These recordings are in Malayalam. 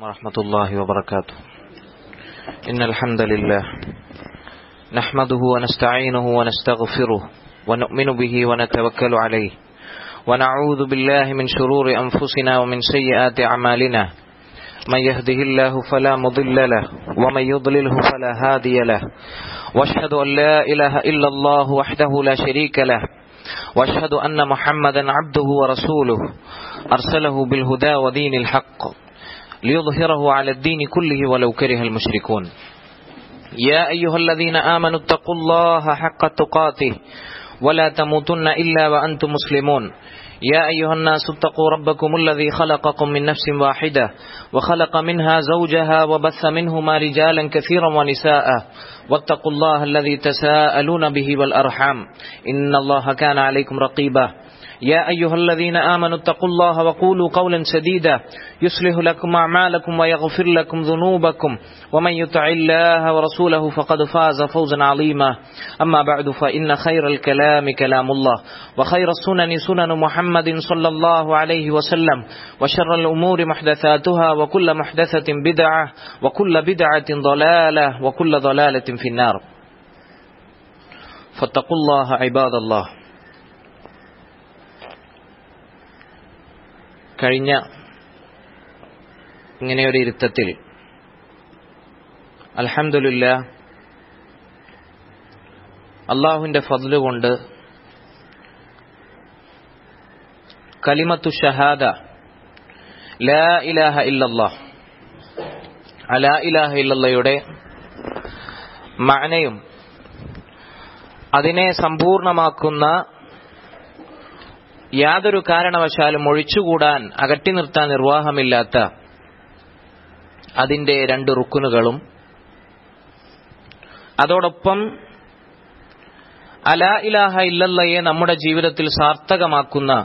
ورحمة الله وبركاته إن الحمد لله نحمده ونستعينه ونستغفره ونؤمن به ونتوكل عليه ونعوذ بالله من شرور أنفسنا ومن سيئات أعمالنا من يهده الله فلا مضل له ومن يضلله فلا هادي له واشهد أن لا إله إلا الله وحده لا شريك له واشهد أن محمدا عبده ورسوله أرسله بالهدى ودين الحق ليظهره على الدين كله ولو كره المشركون يا أيها الذين آمنوا اتقوا الله حق تقاته ولا تموتن إلا وأنتم مسلمون يا أيها الناس اتقوا ربكم الذي خلقكم من نفس واحدة وخلق منها زوجها وبث منهما رجالا كثيرا ونساء واتقوا الله الذي تساءلون به والأرحام إن الله كان عليكم رقيبا يا أيها الذين آمنوا اتقوا الله وقولوا قولا سديدا يصلح لكم أعمالكم ويغفر لكم ذنوبكم ومن يطع الله ورسوله فقد فاز فوزا عظيما أما بعد فإن خير الكلام كلام الله وخير السنن سنن محمد صلى الله عليه وسلم وشر الأمور محدثاتها وكل محدثة بدعة وكل بدعة ضلالة وكل ضلالة في النار فاتقوا الله عباد الله കഴിഞ്ഞ ഇങ്ങനെയൊരു ഇരുത്തത്തിൽ അൽഹംദുലില്ല അള്ളാഹുവിന്റെ ഫضല് കൊണ്ട് കലിമത്തു ഷഹാദ ലാ ഇലാഹ ഇല്ലല്ലാഹ് അലാ ഇലാഹ ഇല്ലല്ലയുടെ മഅനയും അതിനെ സമ്പൂർണമാക്കുന്ന യാതൊരു കാരണവശാലും ഒഴിച്ചുകൂടാൻ അകറ്റി നിർത്താൻ നിർവാഹമില്ലാത്ത അതിന്റെ രണ്ട് റുക്കുനുകളും അതോടൊപ്പം അലാ ഇലാഹ ഇല്ലല്ലയെ നമ്മുടെ ജീവിതത്തിൽ സാർത്ഥകമാക്കുന്ന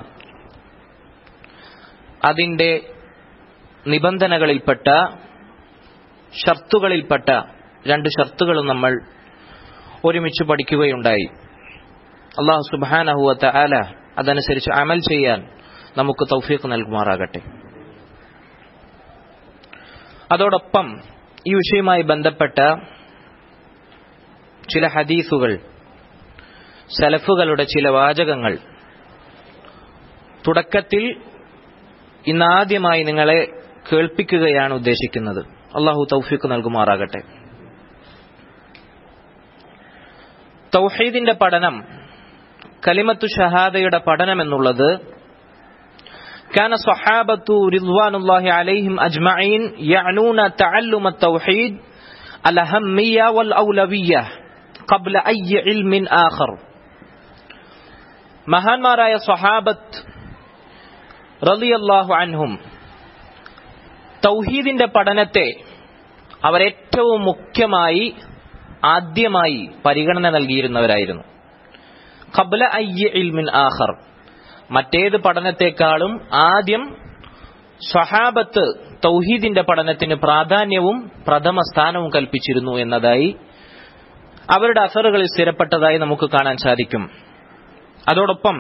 അതിന്റെ നിബന്ധനകളിൽപ്പെട്ട ഷർത്തുകളിൽപ്പെട്ട രണ്ട് ഷർത്തുകളും നമ്മൾ ഒരുമിച്ച് പഠിക്കുകയുണ്ടായി അള്ളാഹു സുബാനഹുവത്ത ആല അതനുസരിച്ച് അമൽ ചെയ്യാൻ നമുക്ക് തൗഫീഖ് നൽകുമാറാകട്ടെ അതോടൊപ്പം ഈ വിഷയവുമായി ബന്ധപ്പെട്ട ചില ഹദീസുകൾ സലഫുകളുടെ ചില വാചകങ്ങൾ തുടക്കത്തിൽ ഇന്നാദ്യമായി നിങ്ങളെ കേൾപ്പിക്കുകയാണ് ഉദ്ദേശിക്കുന്നത് അള്ളാഹു തൗഫീഖ് നൽകുമാറാകട്ടെ തൗഹീദിന്റെ പഠനം കലിമത്തു ഷഹാദയുടെ പഠനം എന്നുള്ളത് كان صحابة رضوان الله عليهم أجمعين يعنون تعلم التوحيد الأهمية والأولوية قبل أي علم آخر മഹാന്മാരായ സ്വഹാബത്ത് റളിയല്ലാഹു അൻഹും തൗഹീദിന്റെ പഠനത്തെ അവരേറ്റവും മുഖ്യമായി ആദ്യമായി പരിഗണന നൽകിയിരുന്നവരായിരുന്നു ഖബ്ല അയ്യ ഇൽമിൻ ആഖർ മറ്റേത് പഠനത്തെക്കാളും ആദ്യം സ്വഹാബത്ത് തൗഹീദിന്റെ പഠനത്തിന് പ്രാധാന്യവും പ്രഥമ സ്ഥാനവും കൽപ്പിച്ചിരുന്നു എന്നതായി അവരുടെ അസറുകളിൽ സ്ഥിരപ്പെട്ടതായി നമുക്ക് കാണാൻ സാധിക്കും അതോടൊപ്പം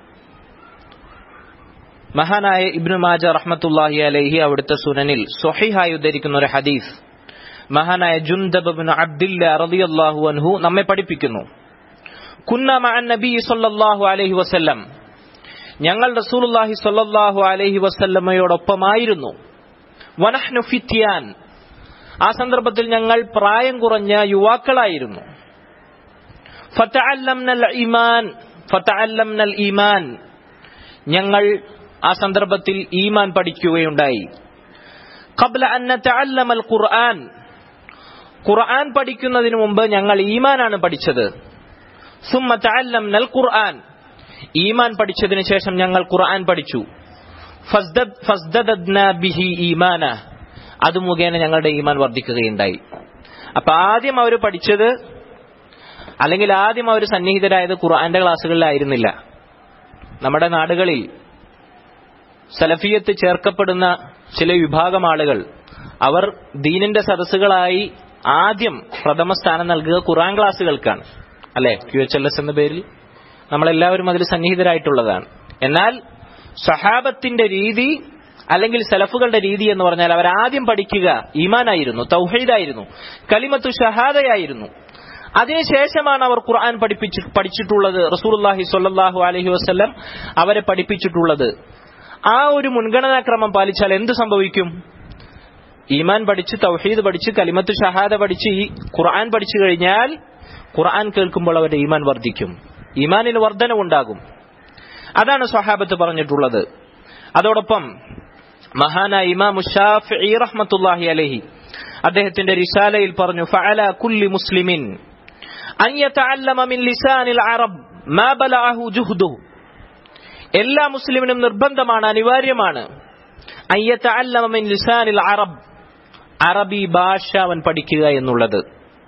മഹാനായ ഇബ്നു മാജ റഹ്മത്തുല്ലാഹി അലൈഹി അവിടുത്തെ സുനനിൽ സൊഹിഹായി ഉദ്ധരിക്കുന്ന ഒരു ഹദീസ് മഹാനായ ജുന്ദബ് അബ്ദില്ല റളിയല്ലാഹു അൻഹു നമ്മെ പഠിപ്പിക്കുന്നു കുന്ന മഅൻ നബി സല്ലല്ലാഹു അലൈഹി വസല്ലം ഞങ്ങൾ റസൂലുള്ളാഹി സല്ലല്ലാഹു അലൈഹി വസല്ലമയോടൊപ്പമായിരുന്നു വനഹ്നു ഫിത്യാൻ ആ സന്ദർഭത്തിൽ ഞങ്ങൾ പ്രായം കുറഞ്ഞ യുവാക്കളായിരുന്നു ഫതഅല്ലംനൽ ഈമാൻ ഫതഅല്ലംനൽ ഈമാൻ ഞങ്ങൾ ആ സന്ദർഭത്തിൽ ഈമാൻ പഠിക്കുകയുണ്ടായി ഖബ്ല അൻ നതഅല്ലമൽ ഖുർആൻ ഖുർആൻ പഠിക്കുന്നതിന് മുമ്പ് ഞങ്ങൾ ഈമാനാണ് പഠിച്ചത് സുമ്മ തഅല്ലംനൽ ഖുർആൻ ഈമാൻ പഠിച്ചതിന് ശേഷം ഞങ്ങൾ ഖുർആൻ പഠിച്ചു ഫസ്ദദ്ന ബിഹി ഈമാന അത് മുഖേന ഞങ്ങളുടെ ഈമാൻ വർദ്ധിക്കുകയുണ്ടായി അപ്പൊ ആദ്യം അവർ പഠിച്ചത് അല്ലെങ്കിൽ ആദ്യം അവർ സന്നിഹിതരായത് ഖുർആന്റെ ക്ലാസ്സുകളിലായിരുന്നില്ല നമ്മുടെ നാടുകളിൽ സലഫിയത്ത് ചേർക്കപ്പെടുന്ന ചില വിഭാഗം ആളുകൾ അവർ ദീനിന്റെ സദസ്സുകളായി ആദ്യം പ്രഥമ സ്ഥാനം നൽകുക ഖുർആൻ ക്ലാസ്സുകൾക്കാണ് അല്ലെ ക്യു എച്ച് എൽ എസ് എന്ന പേരിൽ നമ്മളെല്ലാവരും അതിൽ സന്നിഹിതരായിട്ടുള്ളതാണ് എന്നാൽ സഹാബത്തിന്റെ രീതി അല്ലെങ്കിൽ സലഫുകളുടെ രീതി എന്ന് പറഞ്ഞാൽ അവർ ആദ്യം പഠിക്കുക ഈമാനായിരുന്നു തൗഹീദായിരുന്നു കലിമത്തു ഷഹാദയായിരുന്നു അതിനുശേഷമാണ് അവർ ഖുർആൻ പഠിപ്പിച്ചു പഠിച്ചിട്ടുള്ളത് റസൂലുള്ളാഹി സ്വല്ലല്ലാഹു അലൈഹി വസല്ലം അവരെ പഠിപ്പിച്ചിട്ടുള്ളത് ആ ഒരു മുൻഗണനാക്രമം പാലിച്ചാൽ എന്ത് സംഭവിക്കും ഈമാൻ പഠിച്ച് തൗഹീദ് പഠിച്ച് കലിമത്ത് ഷഹാദ പഠിച്ച് ഈ ഖുർആൻ പഠിച്ചു കഴിഞ്ഞാൽ ഖുർആൻ കേൾക്കുമ്പോൾ അവരുടെ ഈമാൻ വർദ്ധിക്കും ഈമാനിന് വർധനവുണ്ടാകും അതാണ് സ്വഹാബത്ത് പറഞ്ഞിട്ടുള്ളത് അതോടൊപ്പം മഹാന ഇമാം ഷാഫിഈ റഹ്മത്തുള്ളാഹി അലൈഹി അദ്ദേഹത്തിന്റെ റിസാലയിൽ പറഞ്ഞു ഫഅല കുല്ലി മുസ്ലിമിൻ അൻ യതഅല്ലമ മിൻ ലിസാനിൽ അറബ് മാ ബലഅഹു ജുഹ്ദുഹു എല്ലാ മുസ്ലിമിനും നിർബന്ധമാണ് അനിവാര്യമാണ് അൻ യതഅല്ലമ മിൻ ലിസാനിൽ അറബ് അറബി ഭാഷ അവൻ പഠിക്കുക എന്നുള്ളത്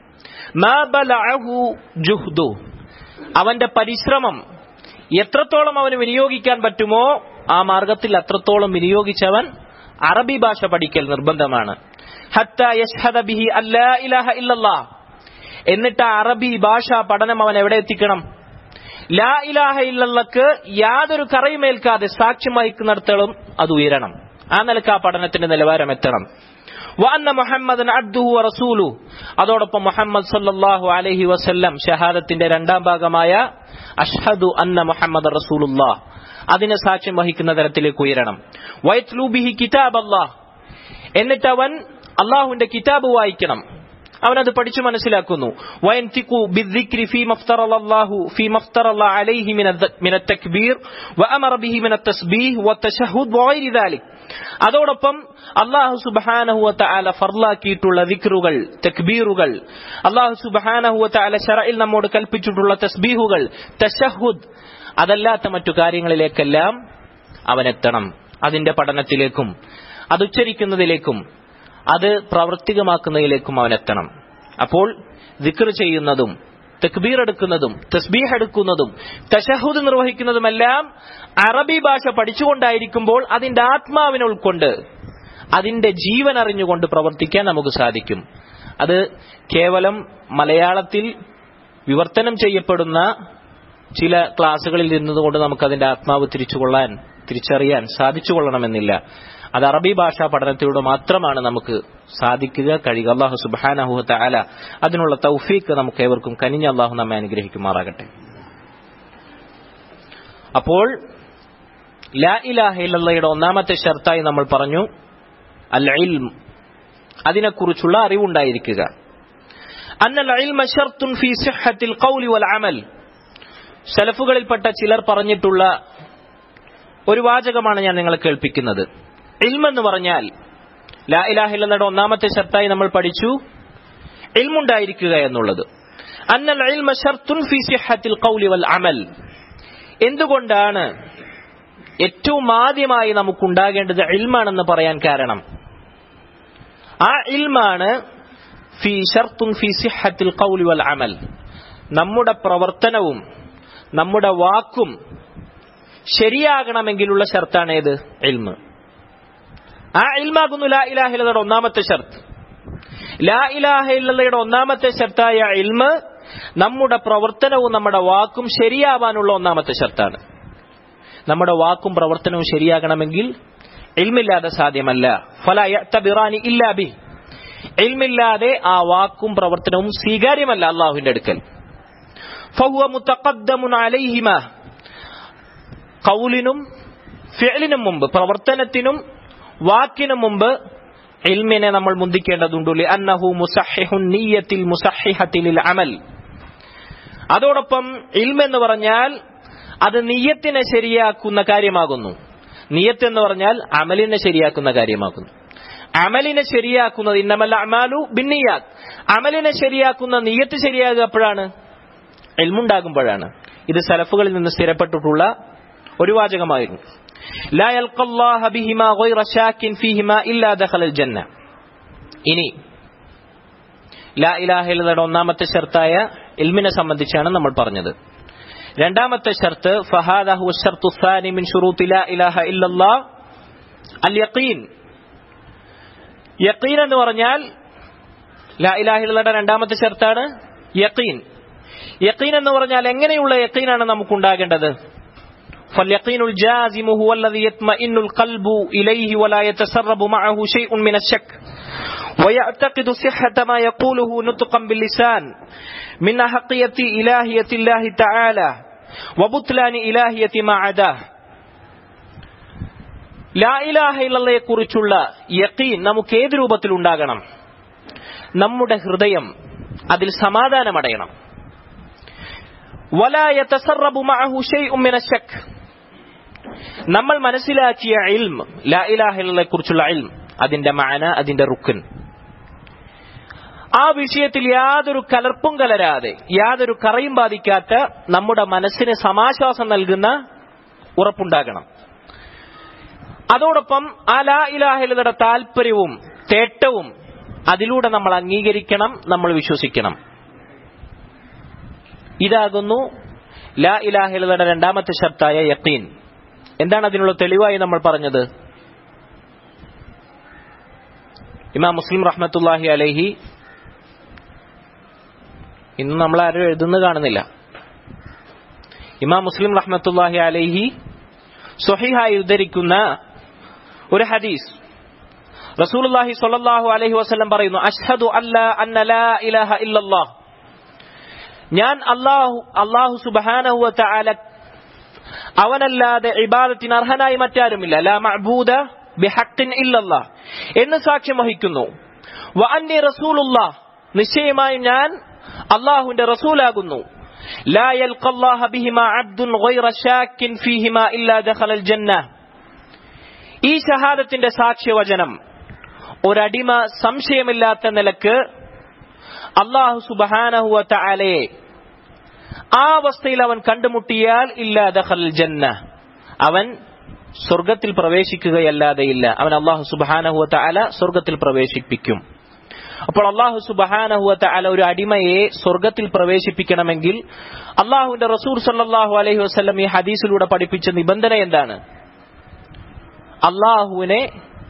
മാ ബലഅഹു ജുഹ്ദു അവന്റെ പരിശ്രമം എത്രത്തോളം അവന് വിനിയോഗിക്കാൻ പറ്റുമോ ആ മാർഗത്തിൽ അത്രത്തോളം വിനിയോഗിച്ചവൻ അറബി ഭാഷ പഠിക്കൽ നിർബന്ധമാണ് ഹത്ത യഷ്ഹദ ബിഹി അല്ലാ ഇലാഹ ഇല്ലല്ലാഹ് എന്നിട്ട് ആ അറബി ഭാഷ പഠനം അവൻ എവിടെ എത്തിക്കണം ലാ ഇലാഹ ഇല്ലല്ലക്ക് യാതൊരു കറയുമേൽക്കാതെ സാക്ഷ്യം വഹിക്കുന്നിടത്തോളം അത് ഉയരണം ആ നിലക്ക് ആ പഠനത്തിന്റെ നിലവാരം എത്തണം വഅന്ന മുഹമ്മദൻ അബ്ദുഹു റസൂലു അതോടൊപ്പം മുഹമ്മദ് സല്ലല്ലാഹു അലൈഹി വസല്ലം ഷഹാദത്തിന്റെ രണ്ടാം ഭാഗമായ അഷ്ഹദു അന്ന മുഹമ്മദ് റസൂലുല്ലാഹ് അതിനെ സാക്ഷ്യം വഹിക്കുന്ന തരത്തിലേക്ക് ഉയരണം വയത്ലൂ ബിഹി കിതാബ് അല്ലാഹ് എന്നിട്ട് അവൻ അള്ളാഹുവിന്റെ കിതാബ് വായിക്കണം അവനത് പഠിച്ചു മനസ്സിലാക്കുന്നു വയൻതിഖു ബിദ്ദിക്രി ഫീ മഫ്തറ അല്ലാഹു ഫീ മഫ്തറ അല്ലാഹു അലൈഹി മിന മിന തക്ബീർ വഅമറ ബിഹി മിന തസ്ബീഹ് വതശഹുദ് വഗൈരി ദാലിക് അതോടൊപ്പം അള്ളാഹു സുബ്ഹാനഹു വതആല ഫർലാക്കിയിട്ടുള്ള ദിക്റുകൾ തക്ബീറുകൾ അള്ളാഹു സുബ്ഹാനഹു വതആല ശറഇൽ നമ്മോട് കൽപ്പിച്ചിട്ടുള്ള തസ്ബീഹുകൾ തശഹുദ് അതല്ലാത്ത മറ്റു കാര്യങ്ങളിലേക്കെല്ലാം അവനെത്തണം അതിന്റെ പഠനത്തിലേക്കും അത് ഉച്ചരിക്കുന്നതിലേക്കും അത് പ്രാവർത്തികമാക്കുന്നതിലേക്കും അവൻ എത്തണം അപ്പോൾ ദിക്ർ ചെയ്യുന്നതും തക്ബീർ എടുക്കുന്നതും തസ്ബീഹ് എടുക്കുന്നതും തശഹുദ് നിർവഹിക്കുന്നതുമെല്ലാം അറബി ഭാഷ പഠിച്ചുകൊണ്ടായിരിക്കുമ്പോൾ അതിന്റെ ആത്മാവിനെ ഉൾക്കൊണ്ട് അതിന്റെ ജീവൻ അറിഞ്ഞുകൊണ്ട് പ്രവർത്തിക്കാൻ നമുക്ക് സാധിക്കും അത് കേവലം മലയാളത്തിൽ വിവർത്തനം ചെയ്യപ്പെടുന്ന ചില ക്ലാസ്സുകളിൽ നിന്നുകൊണ്ട് നമുക്ക് അതിന്റെ ആത്മാവ് തിരിച്ചുകൊള്ളാൻ തിരിച്ചറിയാൻ സാധിച്ചു കൊള്ളണമെന്നില്ല അത് അറബി ഭാഷാ പഠനത്തിലൂടെ മാത്രമാണ് നമുക്ക് സാധിക്കുക കഴിയുക അള്ളാഹു സുബാനഹു തആല അതിനുള്ള തൗഫീക്ക് നമുക്ക് ഏവർക്കും കനിഞ്ഞ അള്ളാഹു നമ്മെ അനുഗ്രഹിക്കുമാറാകട്ടെ അപ്പോൾ ലാ ഇലാഹ ഇല്ലല്ലയുടെ ഒന്നാമത്തെ ഷർത്തായി നമ്മൾ പറഞ്ഞു അൽ ഇൽം അതിനെക്കുറിച്ചുള്ള അറിവുണ്ടായിരിക്കുക അന്നൽ ഇൽമ ഷർത്തുൻ ഫീ സിഹ്ഹത്തിൽ ഖൗലി വൽ അമൽ സലഫുകളിൽപ്പെട്ട ചിലർ പറഞ്ഞിട്ടുള്ള ഒരു വാചകമാണ് ഞാൻ നിങ്ങളെ കേൾപ്പിക്കുന്നത് ഇൽമെന്ന് പറഞ്ഞാൽ ലാ ഇലാഹില്ലെന്നയുടെ ഒന്നാമത്തെ ഷർത്തായി നമ്മൾ പഠിച്ചു ഇൽമുണ്ടായിരിക്കുക എന്നുള്ളത് അന്നൽ ഇൽമ ഷർത്തുൻ ഫീ സിഹ്ഹത്തിൽ ഖൗലി വൽ അമൽ എന്തുകൊണ്ടാണ് ഏറ്റവും ആദ്യമായി നമുക്കുണ്ടാകേണ്ടത് ഇൽമാണെന്ന് പറയാൻ കാരണം ആ ഇൽമാണ് ഫി ഷർത്തുൻ ഫി സിഹ്ഹത്തിൽ ഖൗലി വൽ അമൽ നമ്മുടെ പ്രവർത്തനവും നമ്മുടെ വാക്കും ശരിയാകണമെങ്കിലുള്ള ഷർത്താണ് ഏത് ഇൽമ് ആ ഇൽമാകുന്നു ലാ ഇലാഹിലയുടെ ഒന്നാമത്തെ ഷർത്ത് ലാ ഇലാഹില്ലയുടെ ഒന്നാമത്തെ ഷർത്തായ ഇൽമ് നമ്മുടെ പ്രവർത്തനവും നമ്മുടെ വാക്കും ശരിയാവാനുള്ള ഒന്നാമത്തെ ഷർത്താണ് നമ്മുടെ വാക്കും പ്രവർത്തനവും ശരിയാകണമെങ്കിൽ ഇൽമില്ലാതെ സാധ്യമല്ല ഫല യഅ്തബിറാനി ഇല്ലാ ബി ഇൽമില്ലാതെ ആ വാക്കും പ്രവർത്തനവും സ്വീകാര്യമല്ല അള്ളാഹുവിന്റെ അടുക്കൽ ഫഹുവ മുത്തഖദ്ദമുൻ അലൈഹിമ കൗലിനും ഫിഅലിനും മുമ്പ് പ്രവർത്തനത്തിനും വാക്കിനും മുമ്പ് ഇൽമിനെ നമ്മൾ മുന്തിക്കേണ്ടതുണ്ട് അന്നഹു മുസഹിഹുൻ നീയത്തിൽ മുസഹിഹത്തിൽ അമൽ അതോടൊപ്പം ഇൽമെന്ന് പറഞ്ഞാൽ അത് നീയത്തിനെ ശരിയാക്കുന്ന കാര്യമാകുന്നു നീയത്ത് എന്ന് പറഞ്ഞാൽ അമലിനെ ശരിയാക്കുന്ന കാര്യമാകുന്നു അമലിനെ ശരിയാക്കുന്നത് ഇന്നമല്ല അമാലു ബിന്നിയാത്ത് അമലിനെ ശരിയാക്കുന്ന നീയത്ത് ശരിയാകുക എപ്പോഴാണ് എൽമുണ്ടാകുമ്പോഴാണ് ഇത് സലഫുകളിൽ നിന്ന് സ്ഥിരപ്പെട്ടിട്ടുള്ള ഒരു വാചകമായിരുന്നു لا يلقى الله بهما غير شاك فيهما إلا دخل الجنة ഇനി ലാ ഇലാഹ ഇല്ലയുടെ ഒന്നാമത്തെ ഷർത്തായ ഇൽമിനെ സംബന്ധിച്ചാണ് നമ്മൾ പറഞ്ഞത് രണ്ടാമത്തെ ഷർത്ത് ഫഹാദ ഹുവ ഷർത്തു الثاني من شروط لا إله إلا الله اليقين യഖീൻ എന്ന് പറഞ്ഞാൽ ലാ ഇലാഹ ഇല്ലയുടെ രണ്ടാമത്തെ ഷർത്താണ് യഖീൻ യഖീൻ എന്ന് പറഞ്ഞാൽ എങ്ങനെയുള്ള യഖീനാണ് നമുക്കുണ്ടാകേണ്ടത് فاليقين الجازم هو الذي يطمئن القلب إليه ولا يتسرب معه شيء من الشك ويعتقد صحة ما يقوله نطقا باللسان من أحقية إلهية الله تعالى وبطلان إلهية ما عداه ലാ ഇലാഹ ഇല്ലയെ കുറിച്ചുള്ള യക്കീൻ നമുക്ക് ഏത് രൂപത്തിൽ ഉണ്ടാകണം നമ്മുടെ ഹൃദയം അതിൽ സമാധാനമടയണം വലാ യതസറബു മഅഹു ശൈഉം മിന ശക്ക് നമ്മൾ മനസ്സിലാക്കിയ ഇൽം ലാ ഇലാഹ ഇല്ലയെ കുറിച്ചുള്ള ഇൽം അതിന്റെ മാന അതിന്റെ റുക്കൻ ആ വിഷയത്തിൽ യാതൊരു കലർപ്പും കലരാതെ യാതൊരു കറയും ബാധിക്കാത്ത നമ്മുടെ മനസ്സിന് സമാശ്വാസം നൽകുന്ന ഉറപ്പുണ്ടാകണം അതോടൊപ്പം ആ ലാ ഇലാഹിലതയുടെ താല്പര്യവും തേട്ടവും അതിലൂടെ നമ്മൾ അംഗീകരിക്കണം നമ്മൾ വിശ്വസിക്കണം ഇതാകുന്നു ലാ ഇലാഹിലതയുടെ രണ്ടാമത്തെ ശബ്ദായ യക്കീൻ എന്താണ് അതിനുള്ള തെളിവായി നമ്മൾ പറഞ്ഞത് ഇമാം മുസ്ലിം റഹ്മത്തുല്ലാഹി അലൈഹി ഇന്ന് നമ്മൾ ആരും എഴുതുന്ന കാണുന്നില്ല ഇമാം മുസ്ലിം റഹ്മത്തുല്ലാഹി അലൈഹി സ്വഹിഹായി ഉദ്ധരിക്കുന്ന ഒരു ഹദീസ് റസൂലുള്ളാഹി സ്വല്ലല്ലാഹു അലൈഹി വസല്ലം പറയുന്നു അഷ്ഹദു അല്ല അന്ന ലാ ഇലാഹ ഇല്ലല്ലാഹ് ഞാൻ അല്ലാഹു അല്ലാഹു സുബ്ഹാനഹു വ തആല അവനല്ലാതെ ഇബാദത്തിന് അർഹനായി മറ്റാരുമില്ല ലാ മഅബൂദ ബിഹഖിൻ ഇല്ലല്ലാഹ് എന്ന് സാക്ഷ്യം വഹിക്കുന്നു വ അന്നി റസൂലുള്ളാഹ് നിശ്ചയമായും ഞാൻ അള്ളാഹുവിന്റെ റസൂലാകുന്നു لا يلقى الله بهما عبد غير شاك فيهما إلا دخل الجنة ഈ ഷഹാദത്തിന്റെ സാക്ഷ്യവചനം ഒരടിമ സംശയമില്ലാത്ത നിലക്ക് അള്ളാഹു സുബഹാനഹുവ തആലയെ ആ അവസ്ഥയിൽ അവൻ കണ്ടുമുട്ടിയാൽ ഇല്ലാ ദഖൽ ജന്ന അവൻ സ്വർഗത്തിൽ പ്രവേശിക്കുകയല്ലാതെയില്ല അവൻ അള്ളാഹു സുബഹാനഹുവ തആല സ്വർഗത്തിൽ പ്രവേശിപ്പിക്കും അപ്പോൾ അള്ളാഹു സുബഹാനഹുവത്ത അല ഒരു അടിമയെ സ്വർഗത്തിൽ പ്രവേശിപ്പിക്കണമെങ്കിൽ അള്ളാഹുവിന്റെ റസൂർ സല്ലാഹു അലൈഹി വസ്ലം ഈ ഹദീസിലൂടെ പഠിപ്പിച്ച നിബന്ധന എന്താണ് അള്ളാഹുവിനെ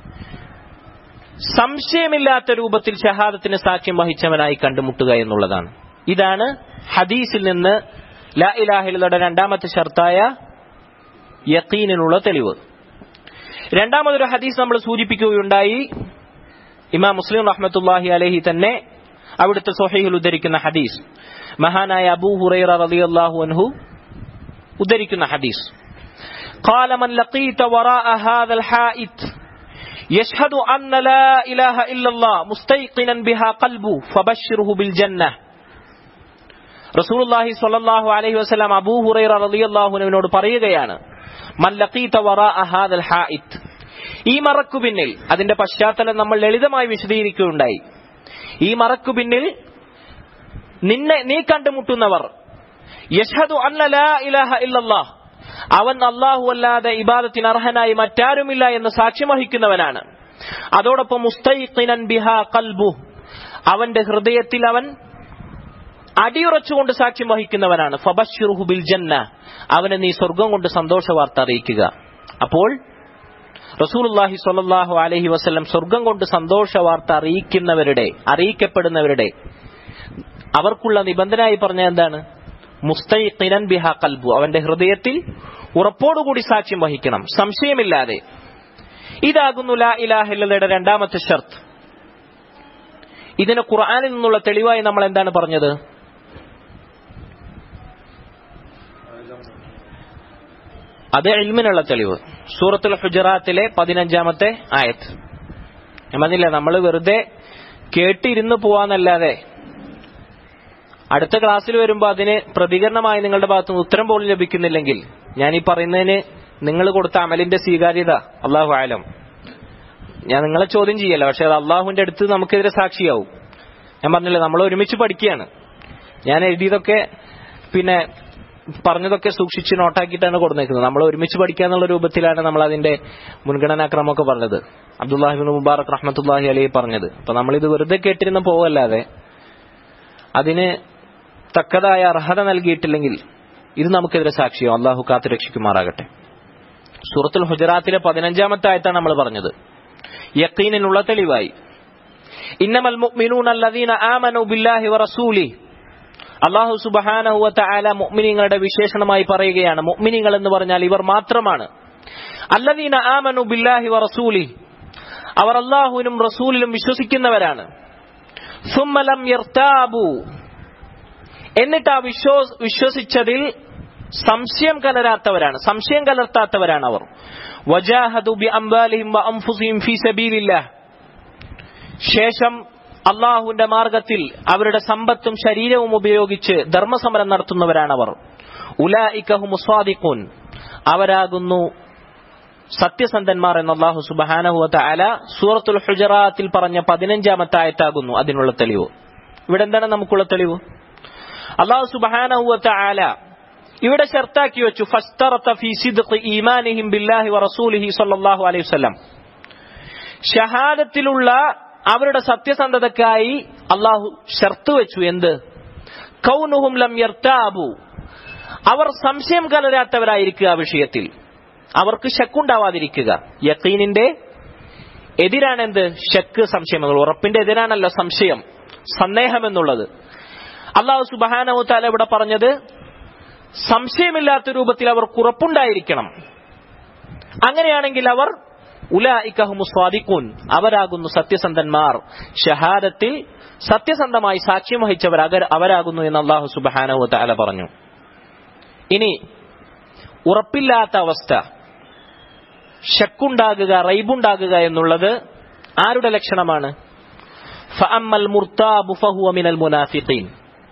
സംശയമില്ലാത്ത രൂപത്തിൽ ഷഹാദത്തിന് സാക്ഷ്യം വഹിച്ചവനായി കണ്ടുമുട്ടുക എന്നുള്ളതാണ് ഇതാണ് ഹദീസിൽ നിന്ന് ലാ ഇലാഹിലയുടെ രണ്ടാമത്തെ ഷർത്തായ യക്കീനിനുള്ള തെളിവ് രണ്ടാമതൊരു ഹദീസ് നമ്മൾ സൂചിപ്പിക്കുകയുണ്ടായി ഇമാം മുസ്ലിം റഹ്മത്തുല്ലാഹി അലഹി തന്നെ അവിടുത്തെ സൊഹൈഹിൽ ഉദ്ധരിക്കുന്ന ഹദീസ് മഹാനായ അബൂ ഹുറൈറ റളിയല്ലാഹു അൻഹു ഉദ്ധരിക്കുന്ന ഹദീസ് قال من لقيت وراء هذا الحائط يشهد أن لا إله إلا الله مستيقنا بها قلبه فبشره بالجنة റസൂൽ അള്ളാഹി സ്വല്ലല്ലാഹു അലൈഹി വസല്ലം അബൂ ഹുറൈറ റളിയല്ലാഹു അൻഹുവിനോട് പറയുകയാണ് മൻ ലഖീത വറാഅ ഹാദൽ ഹായിത്ത് ഈ മറക്കു പിന്നിൽ അതിന്റെ പശ്ചാത്തലം നമ്മൾ ലളിതമായി വിശദീകരിക്കുകയുണ്ടായി ഈ മറക്കു പിന്നിൽ നിന്നെ നീ കണ്ടുമുട്ടുന്നവർ യഷ്ഹദു അന്ന ലാ ഇലാഹ ഇല്ലല്ലാഹ് അവൻ അള്ളാഹു അല്ലാതെ ഇബാദത്തിന് അർഹനായി മറ്റാരുമില്ല എന്ന് സാക്ഷ്യം വഹിക്കുന്നവനാണ് അതോടൊപ്പം മുസ്തൈഖിനൻ ബിഹാ കൽബു അവന്റെ ഹൃദയത്തിൽ അവൻ അടിയുറച്ചുകൊണ്ട് സാക്ഷ്യം വഹിക്കുന്നവനാണ് ഫബശ്റുഹു ബിൽ ജന്ന അവനെ നീ സ്വർഗം കൊണ്ട് സന്തോഷ വാർത്ത അറിയിക്കുക അപ്പോൾ റസൂലുള്ളാഹി സ്വല്ലല്ലാഹു അലൈഹി വസല്ലം സ്വർഗം കൊണ്ട് സന്തോഷ വാർത്ത അറിയിക്കുന്നവരുടെ അറിയിക്കപ്പെടുന്നവരുടെ അവർക്കുള്ള നിബന്ധനയായി പറഞ്ഞ എന്താണ് മുസ്തൈഖിനൻ ബിഹ കൽബു അവന്റെ ഹൃദയത്തിൽ ഉറപ്പോടുകൂടി സാക്ഷ്യം വഹിക്കണം സംശയമില്ലാതെ ഇതാകുന്നു ലാ ഇലാഹില്ലയുടെ രണ്ടാമത്തെ ഷർത്ത് ഇതിന് ഖുർആനിൽ നിന്നുള്ള തെളിവായി നമ്മൾ എന്താണ് പറഞ്ഞത് അത് ഇൽമിനുള്ള തെളിവ് സൂറത്തുൽ ഹുജറാത്തിലെ പതിനഞ്ചാമത്തെ ആയത്ത് ഞാൻ പറഞ്ഞില്ല നമ്മൾ വെറുതെ കേട്ടിരുന്ന് പോവാന്നല്ലാതെ അടുത്ത ക്ലാസ്സിൽ വരുമ്പോൾ അതിന് പ്രതികരണമായി നിങ്ങളുടെ ഭാഗത്തുനിന്ന് ഉത്തരം പോലും ലഭിക്കുന്നില്ലെങ്കിൽ ഞാൻ ഈ പറയുന്നതിന് നിങ്ങൾ കൊടുത്ത അമലിന്റെ സ്വീകാര്യത അള്ളാഹു ആലം ഞാൻ നിങ്ങളെ ചോദ്യം ചെയ്യല്ല പക്ഷെ അത് അള്ളാഹുവിന്റെ അടുത്ത് നമുക്കെതിരെ സാക്ഷിയാവും ഞാൻ പറഞ്ഞില്ല നമ്മൾ ഒരുമിച്ച് പഠിക്കുകയാണ് ഞാൻ എഴുതിയതൊക്കെ പിന്നെ പറഞ്ഞതൊക്കെ സൂക്ഷിച്ച് നോട്ടാക്കിയിട്ടാണ് കൊടുത്തേക്കുന്നത് നമ്മൾ ഒരുമിച്ച് പഠിക്കുക എന്നുള്ള രൂപത്തിലാണ് നമ്മൾ അതിന്റെ മുൻഗണനാക്രമമൊക്കെ പറഞ്ഞത് അബ്ദുല്ലാഹിബിൻ മുബാറക് റഹ്മത്തുല്ലാഹി അലി പറഞ്ഞത് അപ്പൊ നമ്മളിത് വെറുതെ കേട്ടിരുന്ന് പോവല്ലാതെ അതിന് തക്കതായ അർഹത നൽകിയിട്ടില്ലെങ്കിൽ ഇത് നമുക്കെതിരെ സാക്ഷിയോ അള്ളാഹു കാത്തു രക്ഷിക്കുമാറാകട്ടെ സൂറത്തുൽ ഹുജറാത്തിലെ പതിനഞ്ചാമത്തെ ആയത്താണ് നമ്മൾ പറഞ്ഞത് യക്കീനിനുള്ള തെളിവായി ഇന്നമൽ മുഅ്മിനൂന അല്ലദീന ആമനു ബില്ലാഹി വറസൂലി അള്ളാഹു സുബഹാനഹുവത്ത ആല മുഅ്മിനീങ്ങളുടെ വിശേഷണമായി പറയുകയാണ് മുഅ്മിനീങ്ങൾ എന്ന് പറഞ്ഞാൽ ഇവർ മാത്രമാണ് അല്ലദീന ആമനു ബില്ലാഹി വ റസൂലി അവർ അള്ളാഹുവിനും റസൂലിലും വിശ്വസിക്കുന്നവരാണ് സുമ്മലം യർത്താബു എന്നിട്ട് ആ വിശ്വ വിശ്വസിച്ചതിൽ സംശയം കലരാത്തവരാണ് സംശയം കലർത്താത്തവരാണ് അവർ വജാഹദു ബി അംബാലിഹിം വ അൻഫുസിഹിം ഫീ സബീലില്ലാഹ് ശേഷം അള്ളാഹുവിന്റെ മാർഗത്തിൽ അവരുടെ സമ്പത്തും ശരീരവും ഉപയോഗിച്ച് ധർമ്മസമരം നടത്തുന്നവരാണ് അവർ ഉലായിക്കഹുമുസ്വാദിഖൂൻ അവരാകുന്നു സത്യസന്ധന്മാർ എന്ന് അള്ളാഹു സുബാനഹുവത്ത അല സൂറത്തുൽ ഹുജറാത്തിൽ പറഞ്ഞ പതിനഞ്ചാമത്തെ ആയത്താകുന്നു അതിനുള്ള തെളിവ് ഇവിടെ എന്താണ് നമുക്കുള്ള തെളിവ് അള്ളാഹു സുബാനഹുവത്ത ആല ഇവിടെ ഷർത്താക്കി വെച്ചു ഫസ്തറത്ത ഫീ സിദ്ഖ് ഈമാനിഹിം ബില്ലാഹി വറസൂലിഹി സ്വല്ലല്ലാഹു അലൈഹി വസല്ലം ഷഹാദത്തിലുള്ള അവരുടെ സത്യസന്ധതക്കായി അള്ളാഹു ഷർത്ത് വെച്ചു എന്ത് കൗനുഹും ലം യർത്താബു അവർ സംശയം കലരാത്തവരായിരിക്കുക ആ വിഷയത്തിൽ അവർക്ക് ശക്കുണ്ടാവാതിരിക്കുക യക്കീനിന്റെ എതിരാണ് എന്ത് ശക്ക് സംശയം എന്നുള്ളത് ഉറപ്പിന്റെ എതിരാണല്ലോ സംശയം സന്ദേഹം എന്നുള്ളത് അള്ളാഹു സുബാനവു താല ഇവിടെ പറഞ്ഞത് സംശയമില്ലാത്ത രൂപത്തിൽ അവർക്ക് ഉറപ്പുണ്ടായിരിക്കണം അങ്ങനെയാണെങ്കിൽ അവർ ഉലായിക്കഹുമുസ്വാദിഖൂൻ അവരാകുന്നു സത്യസന്ധന്മാർ ഷഹാദത്തിൽ സത്യസന്ധമായി സാക്ഷ്യം വഹിച്ചവർ അവരാകുന്നു എന്ന് അള്ളാഹു സുബാനവു താല പറഞ്ഞു ഇനി ഉറപ്പില്ലാത്ത അവസ്ഥ ഷക്കുണ്ടാകുക റൈബുണ്ടാകുക എന്നുള്ളത് ആരുടെ ലക്ഷണമാണ് ഫഅമ്മൽ മുർതാബു ഫഹുവ മിനൽ മുനാഫിഖീൻ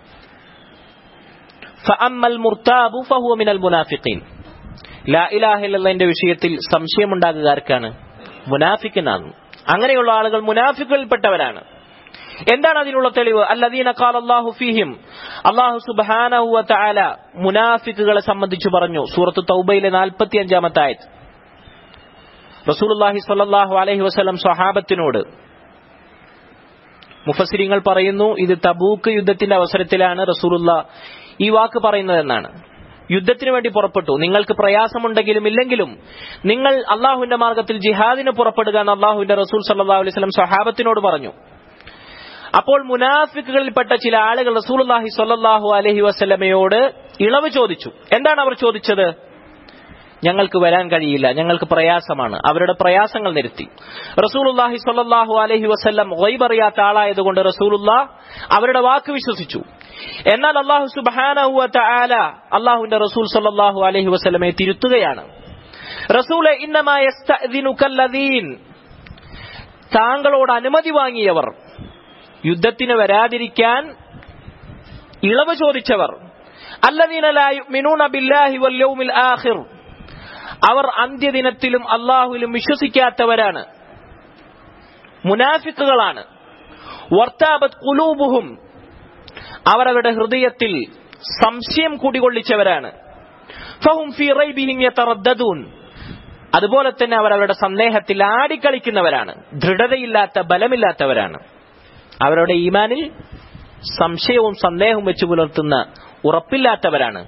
ഫഅമ്മൽ മുർതാബു ഫഹുവ മിനൽ മുനാഫിഖീൻ ലാ ഇലാഹ ഇല്ലല്ലാഹിന്റെ വിഷയത്തിൽ സംശയമുണ്ടാകുക ആർക്കാണ് മുനാഫിക്കിനാണ് അങ്ങനെയുള്ള ആളുകൾ മുനാഫിക്കുകളിൽപ്പെട്ടവരാണ് എന്താണ് അതിനുള്ള തെളിവ് അല്ലദീന ഖാല അല്ലാഹു ഫീഹിം അല്ലാഹു സുബ്ഹാനഹു വ തആല മുനാഫിക്കുകളെ സംബന്ധിച്ച് പറഞ്ഞു സൂറത്ത് തൗബയിലെ 45ാമത്തെ ആയത്ത് റസൂലുള്ളാഹി സ്വല്ലല്ലാഹു അലൈഹി വസല്ലം സ്വഹാബത്തിനോട് മുഫസ്സിരിങ്ങൾ പറയുന്നു ഇത് തബൂക്ക് യുദ്ധത്തിന്റെ അവസരത്തിലാണ് റസൂലുള്ള ഈ വാക്ക് പറയുന്നതെന്നാണ് യുദ്ധത്തിന് വേണ്ടി പുറപ്പെട്ടു നിങ്ങൾക്ക് പ്രയാസമുണ്ടെങ്കിലും ഇല്ലെങ്കിലും നിങ്ങൾ അള്ളാഹുവിന്റെ മാർഗത്തിൽ ജിഹാദിന് പുറപ്പെടുക എന്ന് അള്ളാഹുവിന്റെ റസൂൽ സല്ലാ അലൈഹി സ്വലം സ്വഹാബത്തിനോട് പറഞ്ഞു അപ്പോൾ മുനാഫിക്കുകളിൽപ്പെട്ട ചില ആളുകൾ റസൂലുള്ളാഹി സ്വല്ലല്ലാഹു അലൈഹി വസല്ലമയോട് ഇളവ് ചോദിച്ചു എന്താണ് അവർ ചോദിച്ചത് ഞങ്ങൾക്ക് വരാൻ കഴിയില്ല ഞങ്ങൾക്ക് പ്രയാസമാണ് അവരുടെ പ്രയാസങ്ങൾ നിരത്തി റസൂലുള്ളാഹി സ്വല്ലല്ലാഹു അലൈഹി വസല്ലം ഗൈബ് അറിയാത്ത ആളായതുകൊണ്ട് റസൂലുള്ള അവരുടെ വാക്ക് വിശ്വസിച്ചു എന്നാൽ അള്ളാഹു സുബ്ഹാനഹു വ തആല അള്ളാഹുവിന്റെ റസൂൽ സ്വല്ലല്ലാഹു അലൈഹി വസല്ലമയെ തിരുത്തുകയാണ് റസൂലെ ഇന്നമാ യസ്തഅ്ദിനുകല്ലദീൻ താങ്കളോട് അനുമതി വാങ്ങിയവർ യുദ്ധത്തിന് വരാതിരിക്കാൻ ഇളവ് ചോദിച്ചവർ അല്ലദീന ലാ യുഅ്മിനൂന ബില്ലാഹി വൽ യൗമിൽ ആഖിർ അവർ അന്ത്യദിനത്തിലും അള്ളാഹുവിലും വിശ്വസിക്കാത്തവരാണ് മുനാഫിക്കുകളാണ് വർത്താബത് കുലൂബുഹും അവർ അവരുടെ ഹൃദയത്തിൽ സംശയം കൂടികൊള്ളിച്ചവരാണ് ഫഹും ഫി റൈബിഹിം യതറദ്ദദൂൻ അതുപോലെ തന്നെ അവർ അവരുടെ സന്ദേഹത്തിൽ ആടിക്കളിക്കുന്നവരാണ് ദൃഢതയില്ലാത്ത ബലമില്ലാത്തവരാണ് അവരുടെ ഈമാനിൽ സംശയവും സന്ദേഹവും വെച്ചു പുലർത്തുന്ന ഉറപ്പില്ലാത്തവരാണ്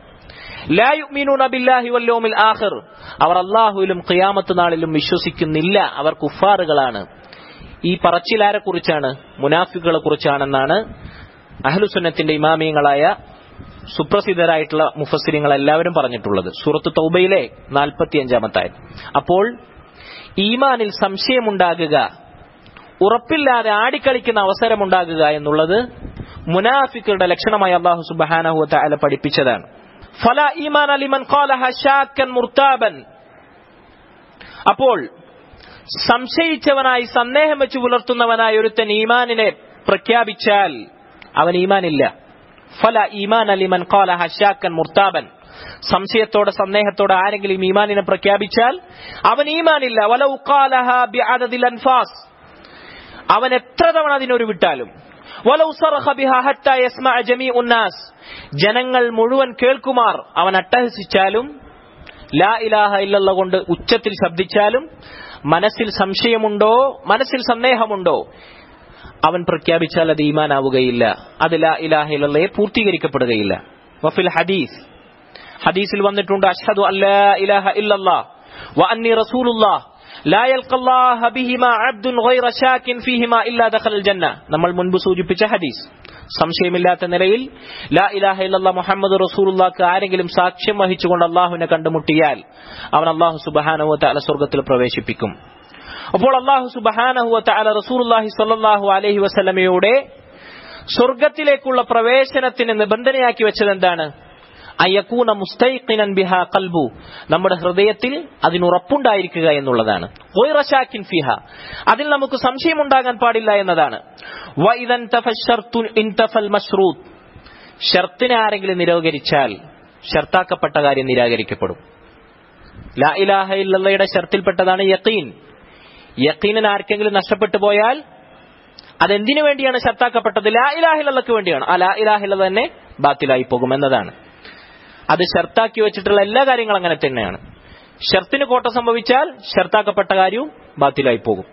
ആഖിർ അവർ അള്ളാഹുവിലും ഖിയാമത്ത് നാളിലും വിശ്വസിക്കുന്നില്ല അവർ കുഫാറുകളാണ് ഈ പറച്ചിലാരെ കുറിച്ചാണ് മുനാഫിക്കുകളെ കുറിച്ചാണെന്നാണ് അഹ്ലുസുന്നത്തിന്റെ ഇമാമിയങ്ങളായ സുപ്രസിദ്ധരായിട്ടുള്ള മുഫസ്സിരിങ്ങൾ എല്ലാവരും പറഞ്ഞിട്ടുള്ളത് സൂറത്ത് തൗബയിലെ നാൽപ്പത്തിയഞ്ചാമത്തായ അപ്പോൾ ഈമാനിൽ സംശയമുണ്ടാകുക ഉറപ്പില്ലാതെ ആടിക്കളിക്കുന്ന അവസരമുണ്ടാകുക എന്നുള്ളത് മുനാഫിക്കുകളുടെ ലക്ഷണമായി അള്ളാഹു സുബാനഹു അല പഠിപ്പിച്ചതാണ് ഫല ഈമാൻ അലിമൻ ഖാലഹ മുർത്താബൻ അപ്പോൾ സംശയിച്ചവനായി സന്ദേഹം വെച്ച് പുലർത്തുന്നവനായി ഒരുത്തൻ ഈമാനിനെ പ്രഖ്യാപിച്ചാൽ അവൻ ഈമാനില്ല ഫല ഈമാൻ അലിമൻ ഖാലഹ ഷാക്കൻ മുർത്താബൻ സംശയത്തോടെ സന്ദേഹത്തോടെ ആരെങ്കിലും ഈമാനിനെ പ്രഖ്യാപിച്ചാൽ അവൻ ഈമാനില്ല വലൗ ഖാലഹ ബിഅദദിൽ അൻഫാസ് അവൻ എത്ര തവണ അതിനൊരു വിട്ടാലും വലൗ സറഖ ബിഹ ഹത്താ യസ്മഅ ജമീഉൻ നാസ് ജനങ്ങൾ മുഴുവൻ കേൾക്കുമാർ അവൻ അട്ടഹസിച്ചാലും ലാ ഇലാഹ ഇല്ലല്ല കൊണ്ട് ഉച്ചത്തിൽ ശബ്ദിച്ചാലും മനസ്സിൽ സംശയമുണ്ടോ മനസ്സിൽ സന്ദേഹമുണ്ടോ അവൻ പ്രഖ്യാപിച്ചാൽ അത് ഈമാനാവുകയില്ല അത് ലാ ഇലാഹ ഇല്ലല്ലയെ പൂർത്തീകരിക്കപ്പെടുകയില്ല വഫിൽ ഹദീസ് ഹദീസിൽ വന്നിട്ടുണ്ട് അഷ്ഹദു അല്ലാ ഇലാഹ ഇല്ലല്ലാ വ അന്നി റസൂലുള്ളാഹ് ലാ യൽഖല്ലാഹ ബിഹിമാ അബ്ദുൻ ഗൈറ ശാക്കിൻ ഫീഹിമാ ഇല്ലാ ദഖലൽ ജന്ന നമ്മൾ മുൻപ് സൂചിപ്പിച്ച ഹദീസ് സംശയമില്ലാത്ത നിലയിൽ ലാ ഇലാഹ ഇല്ലല്ലാഹ് മുഹമ്മദ് റസൂലുള്ളാഹ്ക്ക് ആരെങ്കിലും സാക്ഷ്യം വഹിച്ചുകൊണ്ട് അള്ളാഹുവിനെ കണ്ടുമുട്ടിയാൽ അവൻ അള്ളാഹു സുബ്ഹാനഹു വ തആല സ്വർഗ്ഗത്തിൽ പ്രവേശിപ്പിക്കും അപ്പോൾ അള്ളാഹു സുബ്ഹാനഹു വ തആല റസൂലുള്ളാഹി സ്വല്ലല്ലാഹു അലൈഹി വസല്ലമയുടെ സ്വർഗത്തിലേക്കുള്ള പ്രവേശനത്തിന് നിബന്ധനയാക്കി വെച്ചത് എന്താണ് അയ്യക്കൂന മുസ്തൈഖിനൻ ബിഹ കൽബു നമ്മുടെ ഹൃദയത്തിൽ അതിനുറപ്പുണ്ടായിരിക്കുക എന്നുള്ളതാണ് ഗൈറശാക്കിൻ ഫിഹ അതിൽ നമുക്ക് സംശയമുണ്ടാകാൻ പാടില്ല എന്നതാണ് വഇദൻ തഫശ്ശർതു ഇൻതഫൽ മശ്റൂത്ത് ഷർത്തിനെ ആരെങ്കിലും നിരാകരിച്ചാൽ ഷർത്താക്കപ്പെട്ട കാര്യം നിരാകരിക്കപ്പെടും ലാ ഇലാഹ ഇല്ലല്ലയുടെ ഷർത്തിൽപ്പെട്ടതാണ് യഖീൻ യഖീനിന് ആർക്കെങ്കിലും നഷ്ടപ്പെട്ടു പോയാൽ അതെന്തിനു വേണ്ടിയാണ് ഷർത്താക്കപ്പെട്ടത് ലാ ഇലാഹില്ലക്ക് വേണ്ടിയാണ് ആ ലാ ഇലാഹില്ല തന്നെ ബാത്തിലായി പോകും എന്നതാണ് അത് ഷർത്താക്കി വെച്ചിട്ടുള്ള എല്ലാ കാര്യങ്ങളും അങ്ങനെ തന്നെയാണ് ഷർത്തിന് കോട്ട സംഭവിച്ചാൽ ഷർത്താക്കപ്പെട്ട കാര്യവും ബാത്തിലായി പോകും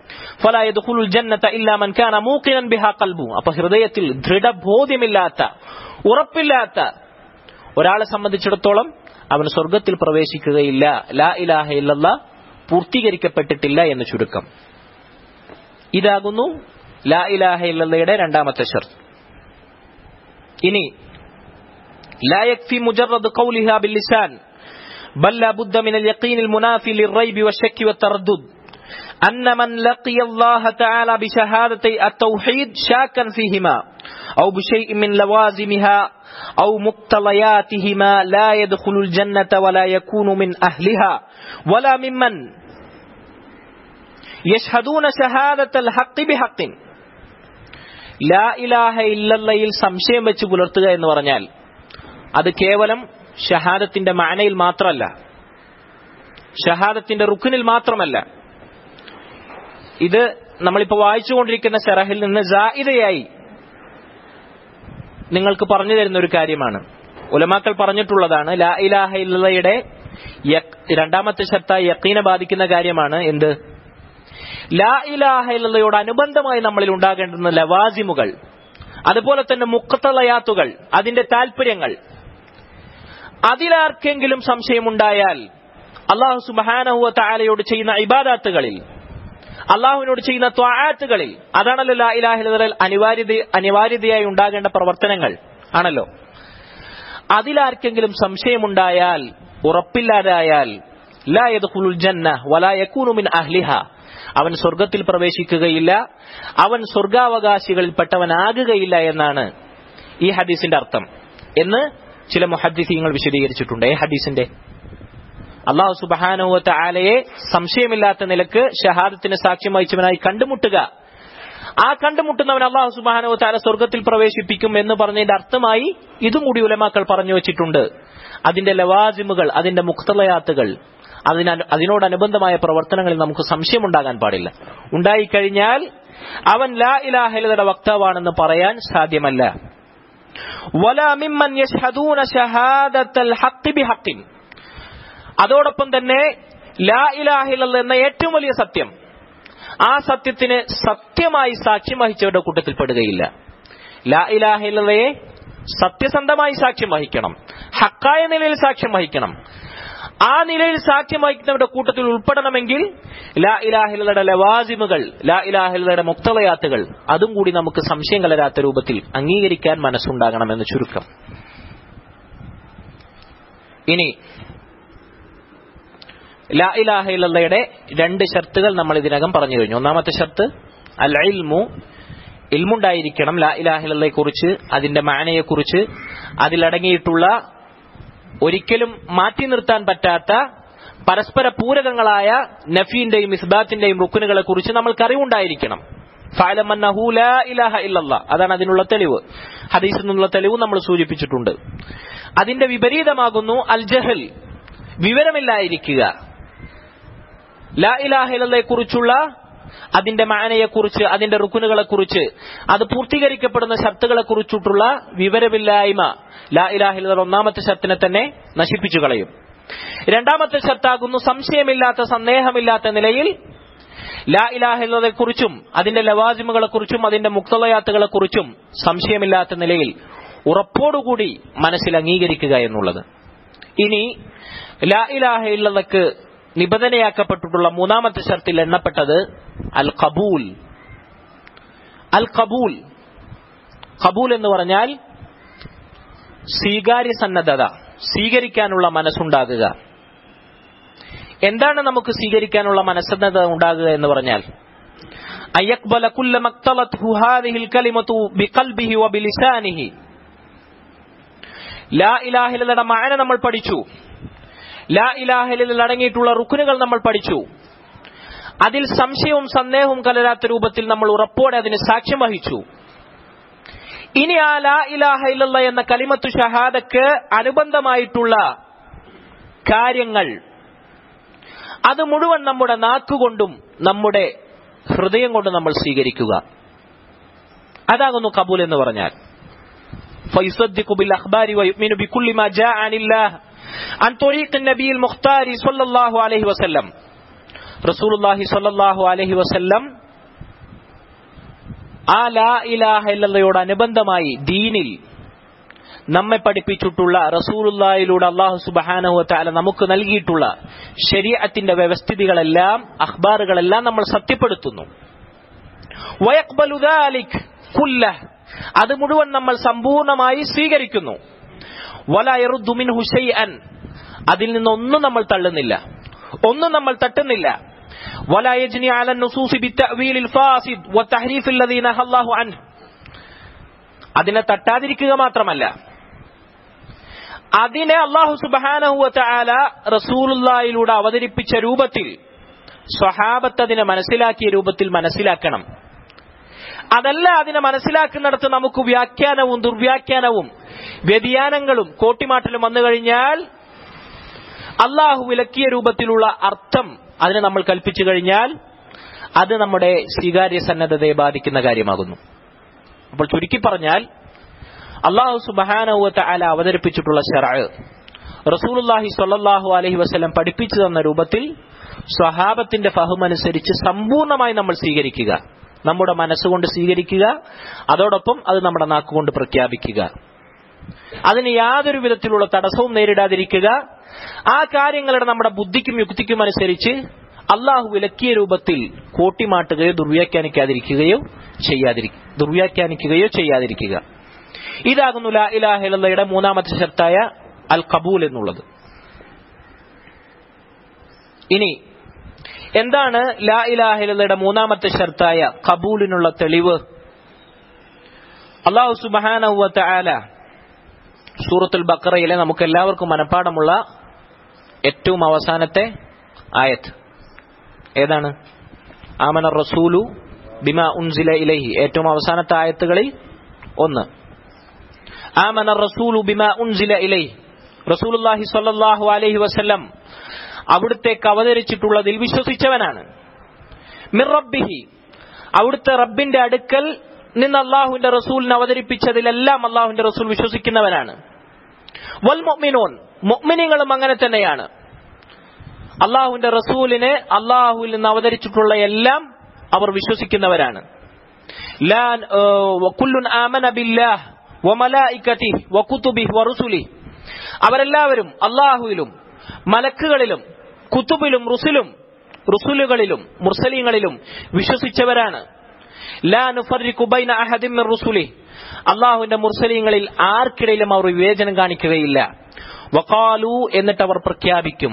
അപ്പൊ ഹൃദയത്തിൽ ദൃഢബോധ്യമില്ലാത്ത ഉറപ്പില്ലാത്ത ഒരാളെ സംബന്ധിച്ചിടത്തോളം അവൻ സ്വർഗത്തിൽ പ്രവേശിക്കുകയില്ല ലാ ഇലാഹ ഇല്ലല്ല പൂർത്തീകരിക്കപ്പെട്ടിട്ടില്ല എന്ന് ചുരുക്കം ഇതാകുന്നു ലാ ഇലാഹ ഇല്ലല്ലയുടെ രണ്ടാമത്തെ ഷർത്ത് ഇനി لا يكفي مجرد قولها باللسان بل لا بد من اليقين المنافي للريب والشك والتردد أن من لقي الله تعالى بشهادتي التوحيد شاكا فيهما أو بشيء من لوازمها أو مقتضياتهما لا يدخل الجنة ولا يكون من أهلها ولا ممن يشهدون شهادة الحق بحق لا إله إلا الله സംശയം വെച്ച് പുലർത്തുക എന്ന് പറഞ്ഞാൽ അത് കേവലം ഷഹാദത്തിന്റെ മാനയിൽ മാത്രമല്ല ഷഹാദത്തിന്റെ റുക്കിനിൽ മാത്രമല്ല ഇത് നമ്മളിപ്പോ വായിച്ചുകൊണ്ടിരിക്കുന്ന ഷറഹിൽ നിന്ന് ജായിദയായി നിങ്ങൾക്ക് പറഞ്ഞു തരുന്ന ഒരു കാര്യമാണ് ഉലമാക്കൾ പറഞ്ഞിട്ടുള്ളതാണ് ലാ ഇലാഹ ഇല്ലയുടെ രണ്ടാമത്തെ ഷർത്തായി യക്കീനെ ബാധിക്കുന്ന കാര്യമാണ് എന്ത് ലാ ഇലാഹ ഇല്ലയോട് അനുബന്ധമായി നമ്മളിൽ ഉണ്ടാകേണ്ടുന്ന ലവാസിമുകൾ അതുപോലെ തന്നെ മുക്കത്തളയാത്തുകൾ അതിന്റെ താല്പര്യങ്ങൾ അതിലാർക്കെങ്കിലും സംശയമുണ്ടായാൽ അള്ളാഹു സുബാനഹുവ താലയോട് ചെയ്യുന്ന ഇബാദാത്തുകളിൽ അള്ളാഹുവിനോട് ചെയ്യുന്ന ത്വാത്തുകളിൽ അതാണല്ലോ ലാ ഇലാഹിൽ അനിവാര്യത അനിവാര്യതയായി ഉണ്ടാകേണ്ട പ്രവർത്തനങ്ങൾ ആണല്ലോ അതിലാർക്കെങ്കിലും സംശയമുണ്ടായാൽ ഉറപ്പില്ലാതായാൽ ലാ യദ്ഖുലുൽ ജന്ന വലാ യകൂനു മിൻ അഹ്ലിഹ അവൻ സ്വർഗത്തിൽ പ്രവേശിക്കുകയില്ല അവൻ സ്വർഗാവകാശികളിൽപ്പെട്ടവനാകുകയില്ല എന്നാണ് ഈ ഹദീസിന്റെ അർത്ഥം എന്ന് ചില മുഹദ്ദിസീങ്ങൾ വിശദീകരിച്ചിട്ടുണ്ട് ഈ ഹദീസിന്റെ അള്ളാഹു സുബാനുവത്ത ആലയെ സംശയമില്ലാത്ത നിലക്ക് ഷഹാദത്തിന് സാക്ഷ്യം വഹിച്ചവനായി കണ്ടുമുട്ടുക ആ കണ്ടുമുട്ടുന്നവൻ അള്ളാഹു സുബാനുവത്ത ആല സ്വർഗത്തിൽ പ്രവേശിപ്പിക്കും എന്ന് പറഞ്ഞതിന്റെ അർത്ഥമായി ഇതും കൂടി ഉലമാക്കൾ പറഞ്ഞു വെച്ചിട്ടുണ്ട് അതിന്റെ ലവാസിമുകൾ അതിന്റെ മുക്തലയാത്തുകൾ അതിന അതിനോടനുബന്ധമായ പ്രവർത്തനങ്ങളിൽ നമുക്ക് സംശയമുണ്ടാകാൻ പാടില്ല ഉണ്ടായിക്കഴിഞ്ഞാൽ അവൻ ലാ ഇലാഹലയുടെ വക്താവാണെന്ന് പറയാൻ സാധ്യമല്ല അതോടൊപ്പം തന്നെ ലാ ഇലാഹിൽ എന്ന ഏറ്റവും വലിയ സത്യം ആ സത്യത്തിന് സത്യമായി സാക്ഷ്യം വഹിച്ചവരുടെ കൂട്ടത്തിൽ പെടുകയില്ല ലാ ഇലാഹിലയെ സത്യസന്ധമായി സാക്ഷ്യം വഹിക്കണം ഹക്കായ നിലയിൽ സാക്ഷ്യം വഹിക്കണം ആ നിലയിൽ സാക്ഷ്യം വഹിക്കുന്നവരുടെ കൂട്ടത്തിൽ ഉൾപ്പെടണമെങ്കിൽ ലാ ഇലാഹിലയുടെ ലവാസിമുകൾ ലാ ഇലാഹിലയുടെ മുക്തളയാത്തുകൾ അതും കൂടി നമുക്ക് സംശയം കലരാത്ത രൂപത്തിൽ അംഗീകരിക്കാൻ മനസ്സുണ്ടാകണമെന്ന് ചുരുക്കം ഇനി ലാ ഇലാഹിലയുടെ രണ്ട് ഷർത്തുകൾ നമ്മൾ ഇതിനകം പറഞ്ഞു കഴിഞ്ഞു ഒന്നാമത്തെ ഷർത്ത് അൽ ഇൽമു ഇൽമുണ്ടായിരിക്കണം ലാ ഇലാഹിലയെ കുറിച്ച് അതിന്റെ മാനയെക്കുറിച്ച് അതിലടങ്ങിയിട്ടുള്ള ഒരിക്കലും മാറ്റി നിർത്താൻ പറ്റാത്ത പരസ്പര പൂരകങ്ങളായ നഫീന്റെയും ഇസ്ബാത്തിന്റെയും റുക്കുനുകളെ കുറിച്ച് നമ്മൾക്ക് അറിവുണ്ടായിരിക്കണം അതാണ് അതിനുള്ള തെളിവ് ഹദീസിൽ നിന്നുള്ള തെളിവ് നമ്മൾ സൂചിപ്പിച്ചിട്ടുണ്ട് അതിന്റെ വിപരീതമാകുന്നു അൽ ജഹൽ വിവരമില്ലായിരിക്കുക ലാ ഇലാഹിലയെ കുറിച്ചുള്ള അതിന്റെ മാനയെക്കുറിച്ച് അതിന്റെ റുക്കുനുകളെ കുറിച്ച് അത് പൂർത്തീകരിക്കപ്പെടുന്ന ഷർത്തുകളെ കുറിച്ചിട്ടുള്ള വിവരമില്ലായ്മ ലാ ഇലാഹില ഒന്നാമത്തെ ഷർത്തിനെ തന്നെ നശിപ്പിച്ചു കളയും രണ്ടാമത്തെ ഷർത്താകുന്നു സംശയമില്ലാത്ത സന്ദേഹമില്ലാത്ത നിലയിൽ ലാ ഇലാഹിലയെ കുറിച്ചും അതിന്റെ ലവാസിമുകളെ കുറിച്ചും അതിന്റെ മുക്തളയാത്തുകളെ കുറിച്ചും സംശയമില്ലാത്ത നിലയിൽ ഉറപ്പോടുകൂടി മനസ്സിൽ അംഗീകരിക്കുക എന്നുള്ളത് ഇനി ലാ ഇലാഹ ഇല്ലതക്ക് നിബന്ധനയാക്കപ്പെട്ടിട്ടുള്ള മൂന്നാമത്തെ ഷർത്തിൽ എണ്ണപ്പെട്ടത് അൽ കബൂൽ അൽ കബൂൽ കബൂൽ എന്ന് പറഞ്ഞാൽ സ്വീകാര്യ സന്നദ്ധത സ്വീകരിക്കാനുള്ള മനസ്സുണ്ടാകുക എന്താണ് നമുക്ക് സ്വീകരിക്കാനുള്ള മനസ്സന്നദ്ധത ഉണ്ടാകുക എന്ന് പറഞ്ഞാൽ അയ്യക്ബല കുല്ല മക്തലത്ഹു ഹാദിഹിൽ കലിമതു ബിഖൽബിഹി വബിലിസാനിഹി ലാ ഇലാഹിലയുടെ മാന നമ്മൾ പഠിച്ചു ലാ ഇലാഹിലിൽ അടങ്ങിയിട്ടുള്ള റുക്കുനുകൾ നമ്മൾ പഠിച്ചു അതിൽ സംശയവും സന്ദേഹവും കലരാത്ത രൂപത്തിൽ നമ്മൾ ഉറപ്പോടെ അതിന് സാക്ഷ്യം വഹിച്ചു ഇനി ആ ലാ ഇലാഹ ഇല്ലല്ല എന്ന കലിമത്തു ഷഹാദക്ക് അനുബന്ധമായിട്ടുള്ള കാര്യങ്ങൾ അത് മുഴുവൻ നമ്മുടെ നാക്കുകൊണ്ടും നമ്മുടെ ഹൃദയം കൊണ്ടും നമ്മൾ സ്വീകരിക്കുക അതാകുന്നു കബൂൽ എന്ന് പറഞ്ഞാൽ فيصدق بالأخبار ويؤمن بكل ما جاء عن الله عن طريق النبي المختار صلى الله عليه وسلم رسول الله صلى الله عليه وسلم ആ ലാ ഇലാഹ ഇല്ലയോട് അനുബന്ധമായി ദീനിൽ നമ്മെ പഠിപ്പിച്ചിട്ടുള്ള റസൂലുള്ളാഹിലൂടെ അള്ളാഹു സുബഹാനഹു തആല നമുക്ക് നൽകിയിട്ടുള്ള ശരീഅത്തിന്റെ വ്യവസ്ഥിതികളെല്ലാം അഖ്ബാറുകളെല്ലാം നമ്മൾ സത്യപ്പെടുത്തുന്നു വയഖ്ബലു ദാലിക് കുല്ലഹ് അത് മുഴുവൻ നമ്മൾ സമ്പൂർണമായി സ്വീകരിക്കുന്നു വല യറുദ്ദു മിൻഹു ശൈഅൻ അതിൽ നിന്നൊന്നും നമ്മൾ തള്ളുന്നില്ല ഒന്നും നമ്മൾ തട്ടുന്നില്ല ولا يجني على النصوص بالتأويل الفاسد والتحريف الذي نهى الله عنه അതിനെ തട്ടാതിരിക്കുക മാത്രമല്ല അതിനെ അള്ളാഹു സുബാനഹുവ ചാല റസൂലുള്ളാഹിലൂടെ അവതരിപ്പിച്ച രൂപത്തിൽ സ്വഹാബത്ത് അതിനെ മനസ്സിലാക്കിയ രൂപത്തിൽ മനസ്സിലാക്കണം അതല്ല അതിനെ മനസ്സിലാക്കുന്നിടത്ത് നമുക്ക് വ്യാഖ്യാനവും ദുർവ്യാഖ്യാനവും വ്യതിയാനങ്ങളും കോട്ടിമാറ്റലും വന്നു കഴിഞ്ഞാൽ അള്ളാഹു വിലക്കിയ രൂപത്തിലുള്ള അർത്ഥം അതിനെ നമ്മൾ കൽപ്പിച്ചു കഴിഞ്ഞാൽ അത് നമ്മുടെ സ്വീകാര്യ സന്നദ്ധതയെ ബാധിക്കുന്ന കാര്യമാകുന്നു അപ്പോൾ ചുരുക്കി പറഞ്ഞാൽ അള്ളാഹു സുബാനവത്ത് അല അവതരിപ്പിച്ചിട്ടുള്ള ഷെറാഴ് റസൂലുല്ലാഹി സ്വല്ലല്ലാഹു അലഹി വസ്ലം പഠിപ്പിച്ചു തന്ന രൂപത്തിൽ സ്വഹാബത്തിന്റെ ഫഹമനുസരിച്ച് സമ്പൂർണമായി നമ്മൾ സ്വീകരിക്കുക നമ്മുടെ മനസ്സുകൊണ്ട് സ്വീകരിക്കുക അതോടൊപ്പം അത് നമ്മുടെ നാക്കുകൊണ്ട് പ്രഖ്യാപിക്കുക അതിന് യാതൊരു വിധത്തിലുള്ള തടസ്സവും നേരിടാതിരിക്കുക ആ കാര്യങ്ങളുടെ നമ്മുടെ ബുദ്ധിക്കും യുക്തിക്കും അനുസരിച്ച് അള്ളാഹു വിലക്കിയ രൂപത്തിൽ കൂട്ടിമാട്ടുകയോ ദുർവ്യാഖ്യാനിക്കാതിരിക്കുകയോ ചെയ്യാതിരി ദുർവ്യാഖ്യാനിക്കുകയോ ചെയ്യാതിരിക്കുക ഇതാകുന്നു ലാ ഇലാഹയുടെ മൂന്നാമത്തെ ഷർത്തായ അൽ കബൂൽ എന്നുള്ളത് ഇനി എന്താണ് ലാ ഇലാഹയുടെ മൂന്നാമത്തെ ഷർത്തായ കബൂലിനുള്ള തെളിവ് അള്ളാഹു സുബാനവത്ത ആല സൂറത്തുൽ ബക്കറയിലെ നമുക്ക് എല്ലാവർക്കും മനഃപ്പാടമുള്ള ഏറ്റവും അവസാനത്തെ ആയത്ത് ഏതാണ് ആമന റസൂലു ബിമ ഉൻസില ഇലഹി ഏറ്റവും അവസാനത്തെ ആയത്തുകളിൽ ഒന്ന് ആമന റസൂലു ബിമ ഉൻസില ഇലഹി റസൂലുല്ലാഹി സ്വല്ലല്ലാഹു അലൈഹി വസല്ലം അവിടുത്തേക്ക് അവതരിച്ചിട്ടുള്ളതിൽ വിശ്വസിച്ചവനാണ് മിർ റബ്ബിഹി അവിടുത്തെ റബ്ബിന്റെ അടുക്കൽ നിന്ന് അള്ളാഹുവിന്റെ റസൂലിനെ അവതരിപ്പിച്ചതിലെല്ലാം അള്ളാഹുവിന്റെ റസൂൽ വിശ്വസിക്കുന്നവനാണ് വൽ മൊമിനോൻ മൊമിനിങ്ങളും അങ്ങനെ തന്നെയാണ് അള്ളാഹുവിന്റെ റസൂലിനെ അള്ളാഹുവിൽ നിന്ന് അവതരിച്ചിട്ടുള്ള എല്ലാം അവർ വിശ്വസിക്കുന്നവരാണ് അവരെല്ലാവരും അള്ളാഹുവിലും മലക്കുകളിലും കുത്തുബിലും റുസുലും റുസുലുകളിലും മുർസലീങ്ങളിലും വിശ്വസിച്ചവരാണ് അള്ളാഹുവിന്റെ മുർസലീങ്ങളിൽ ആർക്കിടയിലും അവർ വിവേചനം കാണിക്കുകയില്ല വക്കാലു എന്നിട്ട് അവർ പ്രഖ്യാപിക്കും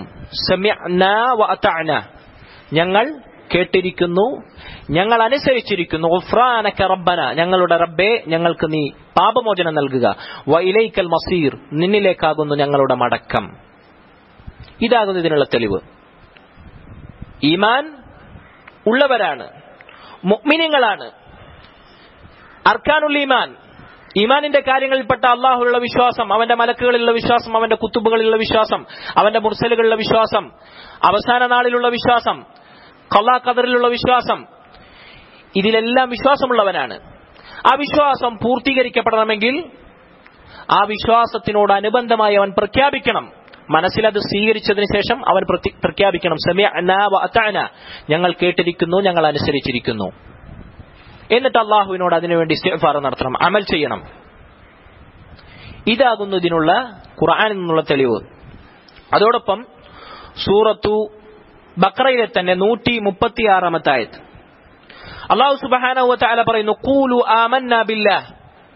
ഞങ്ങൾ കേട്ടിരിക്കുന്നു ഞങ്ങൾ അനുസരിച്ചിരിക്കുന്നു ഉഫ്രാനക്ക റബ്ബന ഞങ്ങളുടെ റബ്ബെ ഞങ്ങൾക്ക് നീ പാപമോചനം നൽകുക വ ഇലൈക്കൽ മസീർ നിന്നിലേക്കാകുന്നു ഞങ്ങളുടെ മടക്കം ഇതാകുന്നു ഇതിനുള്ള തെളിവ് ഈമാൻ ഉള്ളവരാണ് മുഅ്മിനീങ്ങളാണ് അർക്കാനുൽ ഈമാൻ ഈമാനിന്റെ കാര്യങ്ങളിൽപ്പെട്ട അള്ളാഹുള്ള വിശ്വാസം അവന്റെ മലക്കുകളിലുള്ള വിശ്വാസം അവന്റെ കുത്തുബുകളിലുള്ള വിശ്വാസം അവന്റെ മുർസലുകളിലുള്ള വിശ്വാസം അവസാന നാളിലുള്ള വിശ്വാസം കള്ളാ ഖദറിലുള്ള വിശ്വാസം ഇതിലെല്ലാം വിശ്വാസമുള്ളവനാണ് ആ വിശ്വാസം പൂർത്തീകരിക്കപ്പെടണമെങ്കിൽ ആ വിശ്വാസത്തിനോട് അനുബന്ധമായി അവൻ പ്രഖ്യാപിക്കണം മനസ്സിലത് സ്വീകരിച്ചതിന് ശേഷം അവൻ പ്രഖ്യാപിക്കണം സമയ ഞങ്ങൾ കേട്ടിരിക്കുന്നു ഞങ്ങൾ അനുസരിച്ചിരിക്കുന്നു എന്നിട്ട് അള്ളാഹുവിനോട് അതിനുവേണ്ടി ഇസ്തിഗ്ഫാർ നടത്തണം അമൽ ചെയ്യണം ഇതാകുന്നു ഇതിനുള്ള ഖുർആനിൽ നിന്നുള്ള തെളിവ് അതോടൊപ്പം സൂറത്തു ബക്രയിലെ തന്നെ നൂറ്റി മുപ്പത്തിയാറാമത്തെ ആയത് അള്ളാഹു സുബഹാനഹു വതആല പറയുന്നു ഖൂലു ആമന്ന ബില്ലാഹ്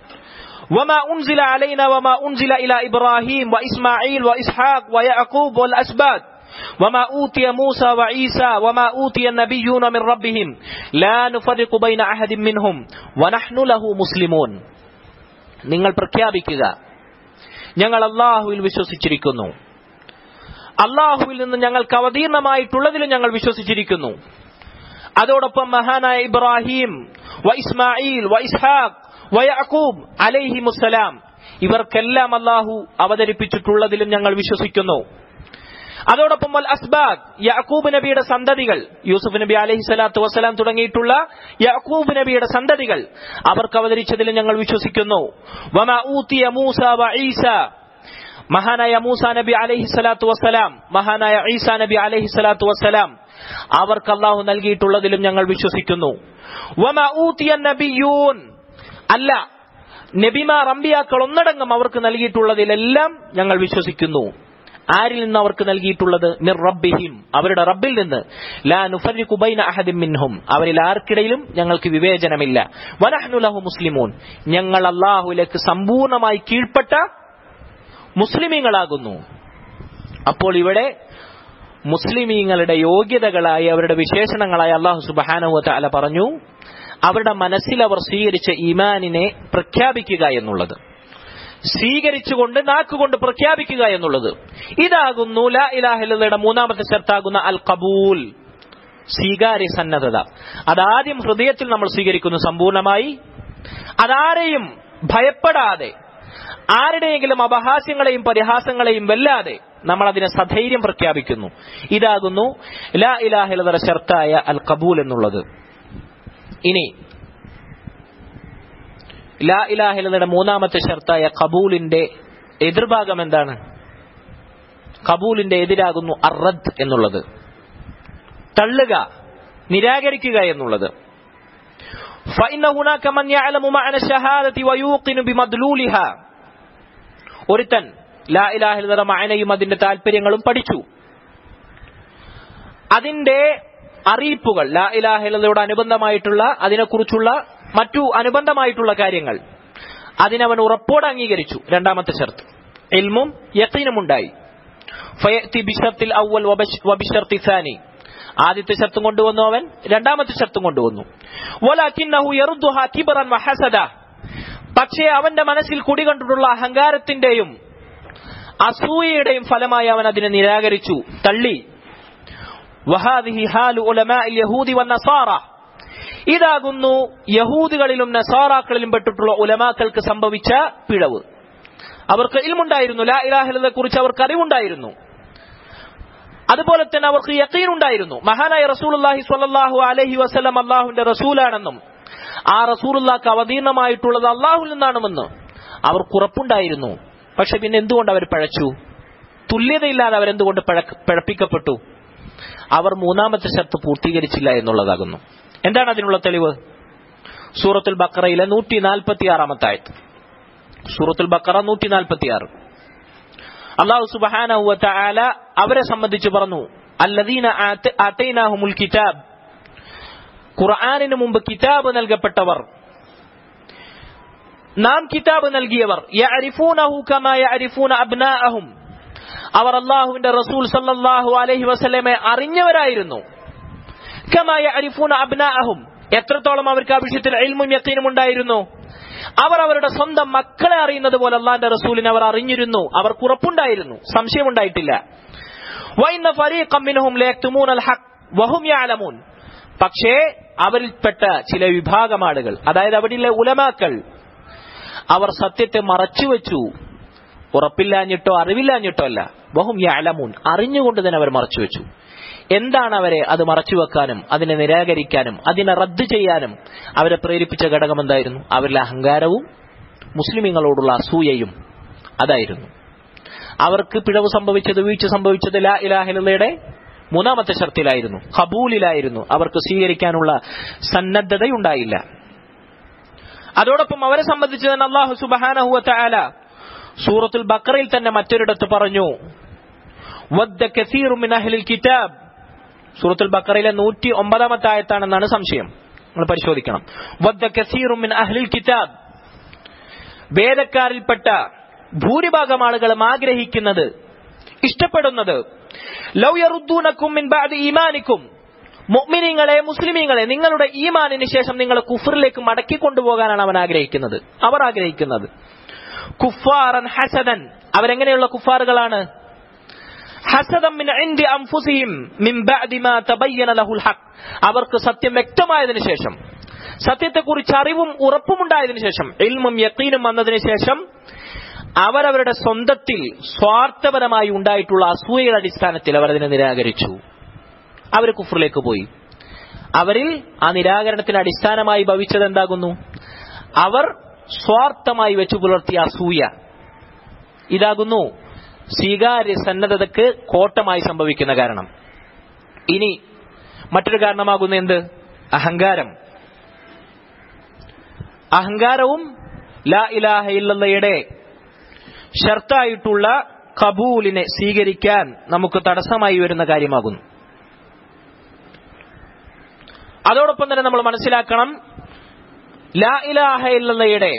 وما أنزل علينا وما أنزل إلى إبراهيم وإسماعيل وإسحاق ويعقوب والأسباط وما أوتي موسى وعيسى وما أوتي النبيون من ربهم لا نفرق بين أحد منهم ونحن له مسلمون നിങ്ങൾ പ്രഖ്യാപിക്കുക ഞങ്ങൾ അള്ളാഹുവിൽ വിശ്വസിച്ചിരിക്കുന്നു അള്ളാഹുവിൽ നിന്ന് ഞങ്ങൾക്ക് അവതീർണമായിട്ടുള്ളതിലും ഞങ്ങൾ വിശ്വസിച്ചിരിക്കുന്നു അതോടൊപ്പം മഹാനായ ഇബ്രാഹിം വ ഇസ്മായിൽ വ ഇസ്ഹാഖ് വ യഅഖൂബ് അലൈഹിമുസ്സലാം ഇവർക്കെല്ലാം അള്ളാഹു അവതരിപ്പിച്ചിട്ടുള്ളതിലും ഞങ്ങൾ വിശ്വസിക്കുന്നു അതോടൊപ്പം വൽ അസ്ബാദ് യാക്കൂബ് നബിയുടെ സന്തതികൾ യൂസുഫ് നബി അലൈഹി സ്വലാത്തു വസ്സലാം തുടങ്ങിയിട്ടുള്ള യാക്കൂബ് നബിയുടെ സന്തതികൾ അവർക്ക് അവതരിച്ചതിലും ഞങ്ങൾ വിശ്വസിക്കുന്നു വമ ഊത്തിയ മൂസ വ ഈസ മഹാനായ മൂസ നബി അലൈഹി സ്വലാത്തു വസ്സലാം മഹാനായ ഈസ നബി അലൈഹി സ്വലാത്തു വസ്സലാം അവർക്ക് അള്ളാഹു നൽകിയിട്ടുള്ളതിലും ഞങ്ങൾ വിശ്വസിക്കുന്നു വമ ഊത്തിയ നബിയൂൻ അല്ല നബിമാർ അമ്പിയാക്കൾ ഒന്നടങ്കം അവർക്ക് നൽകിയിട്ടുള്ളതിലെല്ലാം ഞങ്ങൾ വിശ്വസിക്കുന്നു ആരിൽ നിന്ന് അവർക്ക് നൽകിയിട്ടുള്ളത് മിർ റബ്ബിഹിം അവരുടെ റബ്ബിൽ നിന്ന് ലാ നുഫരിഖു ബൈന അഹദിൻ മിൻഹും അവരിൽ ആർക്കിടയിലും ഞങ്ങൾക്ക് വിവേചനമില്ല വനഹ്നു ലഹു മുസ്ലിമൂൻ ഞങ്ങൾ അള്ളാഹുലേക്ക് സമ്പൂർണമായി കീഴ്പ്പെട്ട മുസ്ലിമീങ്ങളാകുന്നു അപ്പോൾ ഇവിടെ മുസ്ലിമീങ്ങളുടെ യോഗ്യതകളായി അവരുടെ വിശേഷണങ്ങളായി അള്ളാഹു സുബാനുവ അല പറഞ്ഞു അവരുടെ മനസ്സിൽ അവർ സ്വീകരിച്ച ഈമാനിനെ പ്രഖ്യാപിക്കുക എന്നുള്ളത് സ്വീകരിച്ചുകൊണ്ട് നാക്കുകൊണ്ട് പ്രഖ്യാപിക്കുക എന്നുള്ളത് ഇതാകുന്നു ലാ ഇലാഹില്ലയുടെ മൂന്നാമത്തെ ശർത്താകുന്ന അൽ കബൂൽ സ്വീകാര്യ സന്നദ്ധത അതാദ്യം ഹൃദയത്തിൽ നമ്മൾ സ്വീകരിക്കുന്നു സമ്പൂർണമായി അതാരെയും ഭയപ്പെടാതെ ആരുടെയെങ്കിലും അപഹാസ്യങ്ങളെയും പരിഹാസങ്ങളെയും വെല്ലാതെ നമ്മൾ അതിനെ സധൈര്യം പ്രഖ്യാപിക്കുന്നു ഇതാകുന്നു ലാ ഇലാഹിലതയുടെ ഷർത്തായ അൽ കബൂൽ എന്നുള്ളത് ഇനി ലാ ഇലാഹിലതയുടെ മൂന്നാമത്തെ ഷർത്തായ കബൂലിന്റെ എതിർഭാഗം എന്താണ് കബൂലിന്റെ എതിരാകുന്നു അറദ് എന്നുള്ളത് തള്ളുക നിരാകരിക്കുക എന്നുള്ളത് فإن هناك من يعلم معنى الشهادة ويوقن بمدلولها ഒരുത്തൻ ലാ ഇലാഹിലതയുടെ മഅനയും അതിന്റെ താല്പര്യങ്ങളും പഠിച്ചു അതിന്റെ അറിയിപ്പുകൾ ലാ ഇലാഹിലതയോട് അനുബന്ധമായിട്ടുള്ള അതിനെക്കുറിച്ചുള്ള മറ്റു അനുബന്ധമായിട്ടുള്ള കാര്യങ്ങൾ അതിനവൻ ഉറപ്പോടെ അംഗീകരിച്ചു രണ്ടാമത്തെ ഷർത്ത് ഇൽമും യക്കീനും ഉണ്ടായി ഫയത്തി ബിഷർത്തിൽ ഔവൽ വബിഷർത്തി സാനി ആദ്യത്തെ ഷർത്തും കൊണ്ടുവന്നു അവൻ രണ്ടാമത്തെ ഷർത്തും കൊണ്ടുവന്നു പക്ഷേ അവന്റെ മനസ്സിൽ കുടികൊണ്ടിട്ടുള്ള അഹങ്കാരത്തിന്റെയും അസൂയയുടെയും ഫലമായി അവൻ അതിനെ നിരാകരിച്ചു തള്ളി വഹാദിഹി ഹാലു ഉലമാഇൽ യഹൂദി വന്നസാറ ഇതാകുന്നു യഹൂദികളിലും നസാറാക്കളിലും പെട്ടിട്ടുള്ള ഉലമാക്കൾക്ക് സംഭവിച്ച പിഴവ് അവർക്ക് ഇൽമുണ്ടായിരുന്നു ലാ ഇലാഹിലതെ കുറിച്ച് അവർക്ക് അറിവുണ്ടായിരുന്നു അതുപോലെ തന്നെ അവർക്ക് യക്കീൻ ഉണ്ടായിരുന്നു മഹാനായ റസൂലുള്ളാഹി സ്വല്ലല്ലാഹു അലൈഹി വസല്ലം അള്ളാഹുവിന്റെ റസൂലാണെന്നും ആ റസൂലുള്ളാഹ്ക്ക് അവതീർണമായിട്ടുള്ളത് അള്ളാഹുൽ നിന്നാണെന്ന് അവർക്ക് ഉറപ്പുണ്ടായിരുന്നു പക്ഷെ പിന്നെ എന്തുകൊണ്ട് അവർ പഴച്ചു തുല്യതയില്ലാതെ അവരെന്തുകൊണ്ട് പഴപ്പിക്കപ്പെട്ടു അവർ മൂന്നാമത്തെ ഷർത്ത് പൂർത്തീകരിച്ചില്ല എന്നുള്ളതാകുന്നു എന്താണ് അതിനുള്ള തെളിവ് സൂറത്തുൽ ബക്കറയിലെ നൂറ്റി നാൽപ്പത്തി ആറാമത്തെ ആയത് സൂറത്തുൽ ബക്കറ നൂറ്റി നാൽപ്പത്തി ആറ് അള്ളാഹു സുബാനഹുവ ആല അവരെ സംബന്ധിച്ച് പറഞ്ഞു അല്ലദീന ആതൈനാഹുമുൽ കിതാബ് ഖുർആാനിന് മുമ്പ് കിതാബ് നൽകപ്പെട്ടവർ നാം കിതാബ് നൽകിയവർ യഅരിഫൂനഹു കമാ യഅരിഫൂന അബ്നാഅഹും അവർ അള്ളാഹുവിന്റെ റസൂൽ സല്ലല്ലാഹു അലൈഹി വസല്ലമെ അറിഞ്ഞവരായിരുന്നു കമാ യഅരിഫൂന അബ്നാഅഹും എത്രത്തോളം അവർക്ക് ആ വിഷയത്തിൽ ഇൽമും യക്കീനും ഉണ്ടായിരുന്നു അവർ അവരുടെ സ്വന്തം മക്കളെ അറിയുന്നത് പോലെ അള്ളാന്റെ റസൂലിനെ അവർ അറിഞ്ഞിരുന്നു അവർക്ക് ഉറപ്പുണ്ടായിരുന്നു സംശയമുണ്ടായിട്ടില്ല പക്ഷേ അവരിൽപ്പെട്ട ചില വിഭാഗം ആളുകൾ അതായത് അവിടെയുള്ള ഉലമാക്കൾ അവർ സത്യത്തെ മറച്ചുവെച്ചു ഉറപ്പില്ലാഞ്ഞിട്ടോ അറിവില്ലാഞ്ഞിട്ടോ അല്ല വഹും യാലമൂൻ അറിഞ്ഞുകൊണ്ട് തന്നെ അവർ മറച്ചുവെച്ചു എന്താണ് അവരെ അത് മറച്ചുവെക്കാനും അതിനെ നിരാകരിക്കാനും അതിനെ റദ്ദ് ചെയ്യാനും അവരെ പ്രേരിപ്പിച്ച ഘടകം എന്തായിരുന്നു അവരിലെ അഹങ്കാരവും മുസ്ലിമീങ്ങളോടുള്ള അസൂയയും അതായിരുന്നു അവർക്ക് പിഴവ് സംഭവിച്ചത് വീഴ്ച സംഭവിച്ചത് ലാ ഇലാഹിലയുടെ മൂന്നാമത്തെ ഷർത്തിലായിരുന്നു ഖബൂലിലായിരുന്നു അവർക്ക് സ്വീകരിക്കാനുള്ള സന്നദ്ധതയുണ്ടായില്ല അതോടൊപ്പം അവരെ സംബന്ധിച്ച് തന്നെ അള്ളാഹു സുബാനഹുവ ആല സൂറത്തുൽ ബക്കറയിൽ തന്നെ മറ്റൊരിടത്ത് പറഞ്ഞു വദ്ദ കസീറു മിൻ അഹ്ലിൽ കിതാബ് സൂറത്തുൽ ബക്കറയിലെ നൂറ്റി ഒമ്പതാമത്തെ ആയത്താണെന്നാണ് സംശയം നിങ്ങൾ പരിശോധിക്കണം വദ്ദ കസീറും മിൻ അഹ്ലിൽ കിതാബ് വേദക്കാരിൽപ്പെട്ട ഭൂരിഭാഗം ആളുകളും ആഗ്രഹിക്കുന്നത് ഇഷ്ടപ്പെടുന്നത് ലൗ യറുദ്ദൂനക്കും മിൻ ബഅദി ഈമാനിക്കും മുഅ്മിനീങ്ങളെ മുസ്ലിമീങ്ങളെ നിങ്ങളുടെ ഈമാനിന് ശേഷം നിങ്ങൾ കുഫറിലേക്ക് മടക്കി കൊണ്ടുപോകാനാണ് അവൻ ആഗ്രഹിക്കുന്നത് അവർ ആഗ്രഹിക്കുന്നത് കുഫാറൻ ഹസദൻ അവരെങ്ങനെയുള്ള കുഫാറുകളാണ് ഹസദം മിൻ ഇൻദി അൻഫുസിഹിം മിൻ ബഅദി മാ തബയ്യന ലഹുൽ ഹഖ് അവർക്ക് സത്യം വ്യക്തമായതിനു ശേഷം സത്യത്തെക്കുറിച്ച് അറിവും ഉറപ്പുമുണ്ടായതിനു ശേഷം ഇൽമും യക്കീനും വന്നതിന് ശേഷം അവരവരുടെ സ്വന്തത്തിൽ സ്വാർത്ഥപരമായി ഉണ്ടായിട്ടുള്ള അസൂയയുടെ അടിസ്ഥാനത്തിൽ അവർ അതിനെ നിരാകരിച്ചു അവർ കുഫറിലേക്ക് പോയി അവരിൽ ആ നിരാകരണത്തിന് അടിസ്ഥാനമായി ഭവിച്ചത് എന്താകുന്നു അവർ സ്വാർത്ഥമായി വെച്ചു പുലർത്തിയ അസൂയ ഇതാകുന്നു സ്വീകാര്യ സന്നദ്ധതക്ക് കോട്ടമായി സംഭവിക്കുന്ന കാരണം ഇനി മറ്റൊരു കാരണമാകുന്ന എന്ത് അഹങ്കാരം അഹങ്കാരവും ലാ ഇലാഹ ഇല്ലയുടെ ഷർത്തായിട്ടുള്ള കബൂലിനെ സ്വീകരിക്കാൻ നമുക്ക് തടസ്സമായി വരുന്ന കാര്യമാകുന്നു അതോടൊപ്പം തന്നെ നമ്മൾ മനസ്സിലാക്കണം ലാ ഇലാഹ ഇല്ലയുടെ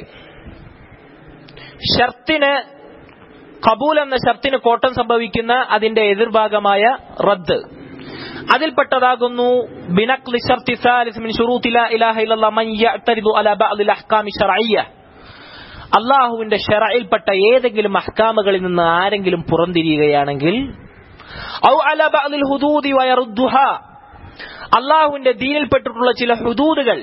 ഷർത്തിന് കബൂൽ എന്ന ഷർത്തിന് കോട്ടം സംഭവിക്കുന്ന അതിന്റെ എതിർഭാഗമായ റദ്ദ് അതിൽപ്പെട്ടതാകുന്നു ബിനഖ്ലി ശർത്തി സാലിസ് മിൻ ശുറൂത്തി ലാ ഇലാഹ ഇല്ലല്ലാഹ് മൻ യഅ്തരിദു അലാ ബഅദിൽ അഹ്കാമി ശർഇയ്യ അള്ളാഹുവിന്റെ ഷെറയിൽപ്പെട്ട ഏതെങ്കിലും അഹ്കാമുകളിൽ നിന്ന് ആരെങ്കിലും പുറംതിരിയുകയാണെങ്കിൽ ഔ അല ബഅദിൽ ഹുദൂദി വയറുദ്ദുഹ അള്ളാഹുവിന്റെ ദീനിൽപ്പെട്ടിട്ടുള്ള ചില ഹുദൂദുകൾ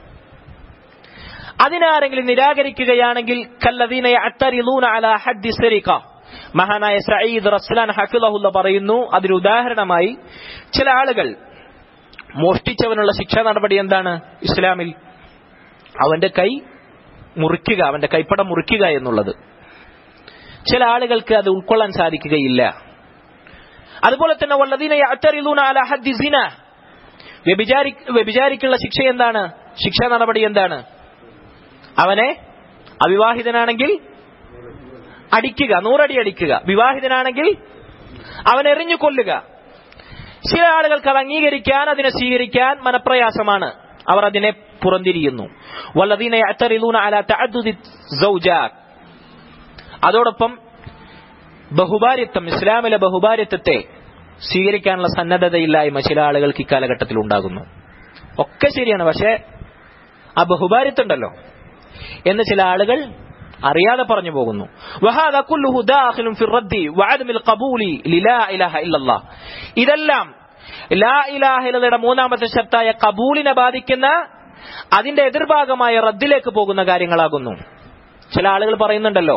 അതിനാരെങ്കിലും നിരാകരിക്കുകയാണെങ്കിൽ കല്ലദീന യഅ്തരിദൂന അലാ ഹദ്ദി സരിഖ മഹാനായ സഈദ് റസ്ലാൻ ഹഫിളഹുല്ല പറയുന്നു അതിന് ഉദാഹരണമായി ചില ആളുകൾ മോഷ്ടിച്ചവനുള്ള ശിക്ഷാ നടപടി എന്താണ് ഇസ്ലാമിൽ അവന്റെ കൈ മുറിക്കുക അവന്റെ കൈപ്പടം മുറിക്കുക എന്നുള്ളത് ചില ആളുകൾക്ക് അത് ഉൾക്കൊള്ളാൻ സാധിക്കുകയില്ല അതുപോലെ തന്നെ വല്ലദീന യഅ്തരിദൂന അലാ ഹദ്ദി സിന വ്യഭിചാരി വ്യഭിചാരിക്കുള്ള ശിക്ഷ എന്താണ് ശിക്ഷാ നടപടി എന്താണ് അവനെ അവിവാഹിതനാണെങ്കിൽ അടിക്കുക നൂറടി അടിക്കുക വിവാഹിതനാണെങ്കിൽ അവൻ എറിഞ്ഞു കൊല്ലുക ചില ആളുകൾക്ക് അത് അംഗീകരിക്കാൻ അതിനെ സ്വീകരിക്കാൻ മനപ്രയാസമാണ് അവർ അതിനെ പുറന്തിരിയുന്നു വല്ലദീന യഅ്തരിദൂന അലാ തഅദ്ദുദി സൗജാത്ത് അതോടൊപ്പം ബഹുഭാര്യത്വം ഇസ്ലാമിലെ ബഹുഭാര്യത്വത്തെ സ്വീകരിക്കാനുള്ള സന്നദ്ധതയില്ലായ്മ ചില ആളുകൾക്ക് ഇക്കാലഘട്ടത്തിൽ ഉണ്ടാകുന്നു ഒക്കെ ശരിയാണ് പക്ഷേ ആ ബഹുഭാര്യത്വം ഉണ്ടല്ലോ എന്ന് ചില ആളുകൾ അറിയാതെ പറഞ്ഞു പോകുന്നു വഹാദ കുല്ലുഹു ദാഖിലുൻ ഫി റദ്ദി വഅദമിൽ ഖബൂലി ലിലാ ഇലാഹ ഇല്ലല്ലാഹ് ഇതെല്ലാം ലാ ഇലാഹ ഇല്ലയുടെ മൂന്നാമത്തെ ശർത്തായ കബൂലിനെ ബാധിക്കുന്ന അതിന്റെ എതിർഭാഗമായ റദ്ദിലേക്ക് പോകുന്ന കാര്യങ്ങളാകുന്നു ചില ആളുകൾ പറയുന്നുണ്ടല്ലോ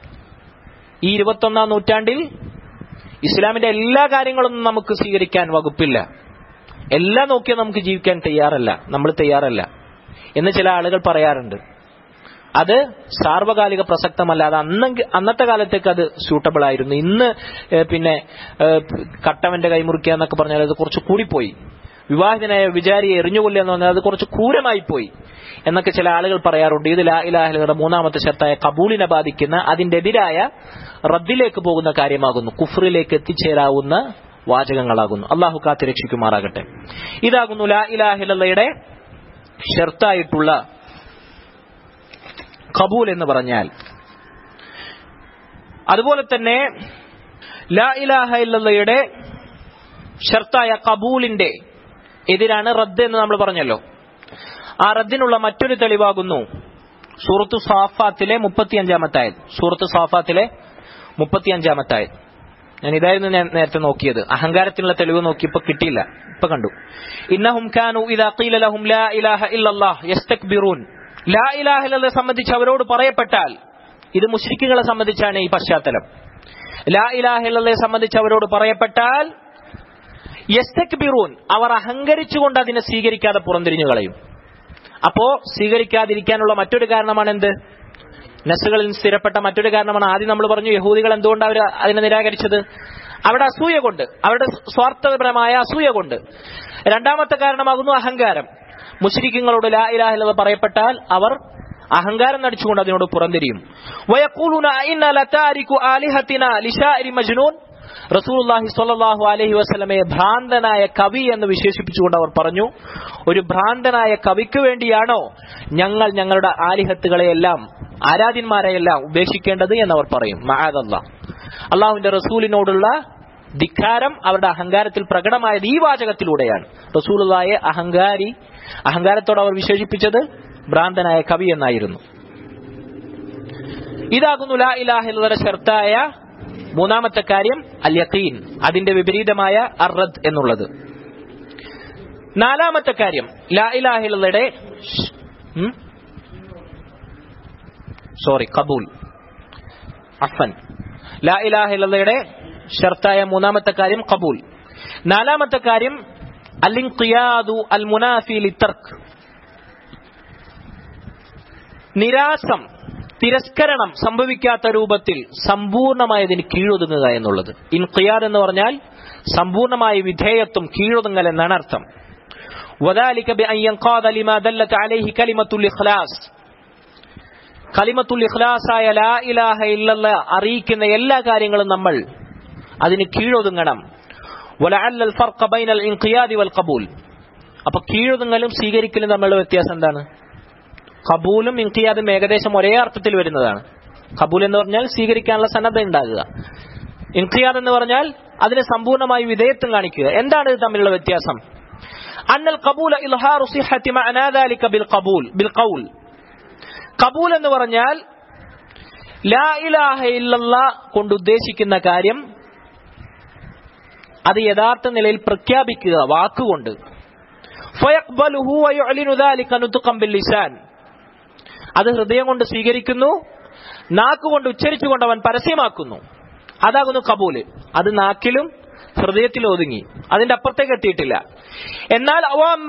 ഈ ഇരുപത്തൊന്നാം നൂറ്റാണ്ടിൽ ഇസ്ലാമിന്റെ എല്ലാ കാര്യങ്ങളൊന്നും നമുക്ക് സ്വീകരിക്കാൻ വകുപ്പില്ല എല്ലാം നോക്കിയാൽ നമുക്ക് ജീവിക്കാൻ തയ്യാറല്ല നമ്മൾ തയ്യാറല്ല എന്ന് ചില ആളുകൾ പറയാറുണ്ട് അത് സാർവകാലിക പ്രസക്തമല്ല അത് അന്നെങ്കിൽ അന്നത്തെ കാലത്തേക്ക് അത് സ്യൂട്ടബിൾ ആയിരുന്നു ഇന്ന് ഏഹ്, പിന്നെ ഏഹ്, കട്ടവന്റെ കൈമുറിക്കുക എന്നൊക്കെ പറഞ്ഞാൽ അത് കുറച്ച് കൂടിപ്പോയി വിവാഹിതനായ വിചാരിയെ എറിഞ്ഞുകൊല്ലുക എന്ന് പറഞ്ഞാൽ അത് കുറച്ച് ക്രൂരമായി പോയി എന്നൊക്കെ ചില ആളുകൾ പറയാറുണ്ട് ഇത് ലാ ഇലാഹലയുടെ മൂന്നാമത്തെ ശർത്തായ കബൂലിനെ ബാധിക്കുന്ന അതിന്റെ എതിരായ റദ്ദിലേക്ക് പോകുന്ന കാര്യമാകുന്നു കുഫറിലേക്ക് എത്തിച്ചേരാവുന്ന വാചകങ്ങളാകുന്നു അള്ളാഹു കാത്തി രക്ഷിക്കുമാറാകട്ടെ ഇതാകുന്നു ലാ ഇലാഹിലയുടെ ഷർത്തായിട്ടുള്ള കബൂൽ എന്ന് പറഞ്ഞാൽ അതുപോലെ തന്നെ ലാ ഇലാഹ ഇല്ലയുടെ ഷർത്തായ കബൂലിന്റെ എതിരാണ് റദ്ദ് എന്ന് നമ്മൾ പറഞ്ഞല്ലോ ആ റദ്ദിനുള്ള മറ്റൊരു തെളിവാകുന്നു സൂറത്ത് സാഫാത്തിലെ മുപ്പത്തിയഞ്ചാമത്തായത് സൂറത്ത് സാഫാത്തിലെ മുപ്പത്തിയഞ്ചാമത്തായത് ഞാൻ ഇതായിരുന്നു ഞാൻ നേരത്തെ നോക്കിയത് അഹങ്കാരത്തിനുള്ള തെളിവ് നോക്കിയപ്പോ കിട്ടിയില്ല ഇപ്പൊ കണ്ടു ഇന്നഹും കാനു ഇദാ ഖീല ലഹും ലാ ഇലാഹ ഇല്ലല്ലാഹ് യസ്തക്ബിറൂൻ ലാ ഇലാഹ ഇല്ലല്ലാഹ് സംബന്ധിച്ച് അവരോട് പറയപ്പെട്ടാൽ ഇത് മുശ്രിക്കുകളെ സംബന്ധിച്ചാണ് ഈ പശ്ചാത്തലം ലാ ഇലാഹ ഇല്ലല്ലയെ സംബന്ധിച്ച് അവരോട് പറയപ്പെട്ടാൽ യസ്തക്ബിറൂൻ അവർ അഹങ്കരിച്ചുകൊണ്ട് അതിനെ സ്വീകരിക്കാതെ പുറംതിരിഞ്ഞു കളയും അപ്പോ സ്വീകരിക്കാതിരിക്കാനുള്ള മറ്റൊരു കാരണമാണ് എന്ത് നസുകളിൽ സ്ഥിരപ്പെട്ട മറ്റൊരു കാരണമാണ് ആദ്യം നമ്മൾ പറഞ്ഞു യഹൂദികൾ എന്തുകൊണ്ട് അവർ അതിനെ നിരാകരിച്ചത് അവിടെ അസൂയ കൊണ്ട് അവരുടെ സ്വാർത്ഥപരമായ അസൂയ കൊണ്ട് രണ്ടാമത്തെ കാരണമാകുന്നു അഹങ്കാരം മുസ്ലിങ്ങളോട് ലാ ഇലാഹില്ലെന്ന് പറയപ്പെട്ടാൽ അവർ അഹങ്കാരം നടിച്ചുകൊണ്ട് അതിനോട് പുറംതിരിയും വയക്കൂലുന ഇന്ന ലതാരികു ആലിഹത്തിന ലിശാഇരി മജ്നൂൻ റസൂലുള്ളാഹി സ്വല്ലല്ലാഹു അലൈഹി വസല്ലമയെ ഭ്രാന്തനായ കവി എന്ന് വിശേഷിപ്പിച്ചുകൊണ്ട് അവർ പറഞ്ഞു ഒരു ഭ്രാന്തനായ കവിക്ക് വേണ്ടിയാണോ ഞങ്ങൾ ഞങ്ങളുടെ ആലിഹത്തുകളെയെല്ലാം ആരാധ്യന്മാരെയെല്ലാം ഉപേക്ഷിക്കേണ്ടത് എന്നവർ പറയും മഹാദല്ല അള്ളാഹുവിന്റെ റസൂലിനോടുള്ള ധിക്കാരം അവരുടെ അഹങ്കാരത്തിൽ പ്രകടമായത് ഈ വാചകത്തിലൂടെയാണ് റസൂലുള്ളായെ അഹങ്കാരി അഹങ്കാരത്തോടെ അവർ വിശേഷിപ്പിച്ചത് ഭ്രാന്തനായ കവി എന്നായിരുന്നു ഇതാകുന്നു ലാ ഇലാഹിലുള്ള ഷർത്തായ മൂന്നാമത്തെ കാര്യം അൽ യഖീൻ അതിന്റെ വിപരീതമായ അർറദ് എന്നുള്ളത് നാലാമത്തെ കാര്യം ലാ ഇലാഹിലുള്ളയുടെ സോറി കബൂൽ അഫൻ ലാ ഇലാഹിലുള്ളയുടെ ഷർത്തായ മൂന്നാമത്തെ കാര്യം കബൂൽ നാലാമത്തെ കാര്യം അലിൻഖിയാദു അൽ മുനാഫി ലിത്തർക്ക് നിരാസം തിരസ്കരണം സംഭവിക്കാത്ത രൂപത്തിൽ സമ്പൂർണമായതിന് കീഴൊതുങ്ങുക എന്നുള്ളത് ഇൻഖിയാദ് എന്ന് പറഞ്ഞാൽ സമ്പൂർണമായ വിധേയത്വം കീഴൊതുങ്ങൽ എന്നാണ് അർത്ഥം وذلك بأن ينقاد لما دلت عليه كلمة الإخلاص കലിമത്തുൽ ഇഖ്ലാസായ ലാ ഇലാഹ ഇല്ലല്ല അറിയിക്കുന്ന എല്ലാ കാര്യങ്ങളും നമ്മൾ അതിന് കീഴൊതുങ്ങണം വലഅല്ല അൽ ഫർഖ ബൈനൽ ഇൻഖിയാദി വൽ ഖബൂൽ അപ്പൊ കീഴൊതുങ്ങലും സ്വീകരിക്കലും തമ്മിലുള്ള വ്യത്യാസം എന്താണ് കബൂലും ഇൻഖിയാദും ഏകദേശം ഒരേ അർത്ഥത്തിൽ വരുന്നതാണ് കബൂൽ എന്ന് പറഞ്ഞാൽ സ്വീകരിക്കാനുള്ള സന്നദ്ധ ഉണ്ടാകുക ഇൻഖിയാദ് എന്ന് പറഞ്ഞാൽ അതിന് സമ്പൂർണ്ണമായി വിധേയത്വം കാണിക്കുക എന്താണ് ഇത് തമ്മിലുള്ള വ്യത്യാസം അന്നൽ കബൂൽ ഇൽഹാറു സിഹത്തി മഅനാ ദാലിക ബിൽ ഖബൂൽ ബിൽ ഖൗൽ കബൂൽ എന്ന് പറഞ്ഞാൽ ലാ ഇലാഹ ഇല്ലല്ല കൊണ്ട് ഉദ്ദേശിക്കുന്ന കാര്യം അത് യഥാർത്ഥ നിലയിൽ പ്രഖ്യാപിക്കുക വാക്കുകൊണ്ട് ഫയഖ്ബലുഹു വയുഅ്ലിനു ദാലിക നുത്ഖൻ ബിൽ ലിസാൻ അത് ഹൃദയം കൊണ്ട് സ്വീകരിക്കുന്നു നാക്കുകൊണ്ട് ഉച്ചരിച്ചുകൊണ്ട് അവൻ പരസ്യമാക്കുന്നു അതാകുന്നു കബൂല് അത് നാക്കിലും ഹൃദയത്തിൽ ഒതുങ്ങി അതിന്റെ അപ്പുറത്തേക്ക് എത്തിയിട്ടില്ല എന്നാൽ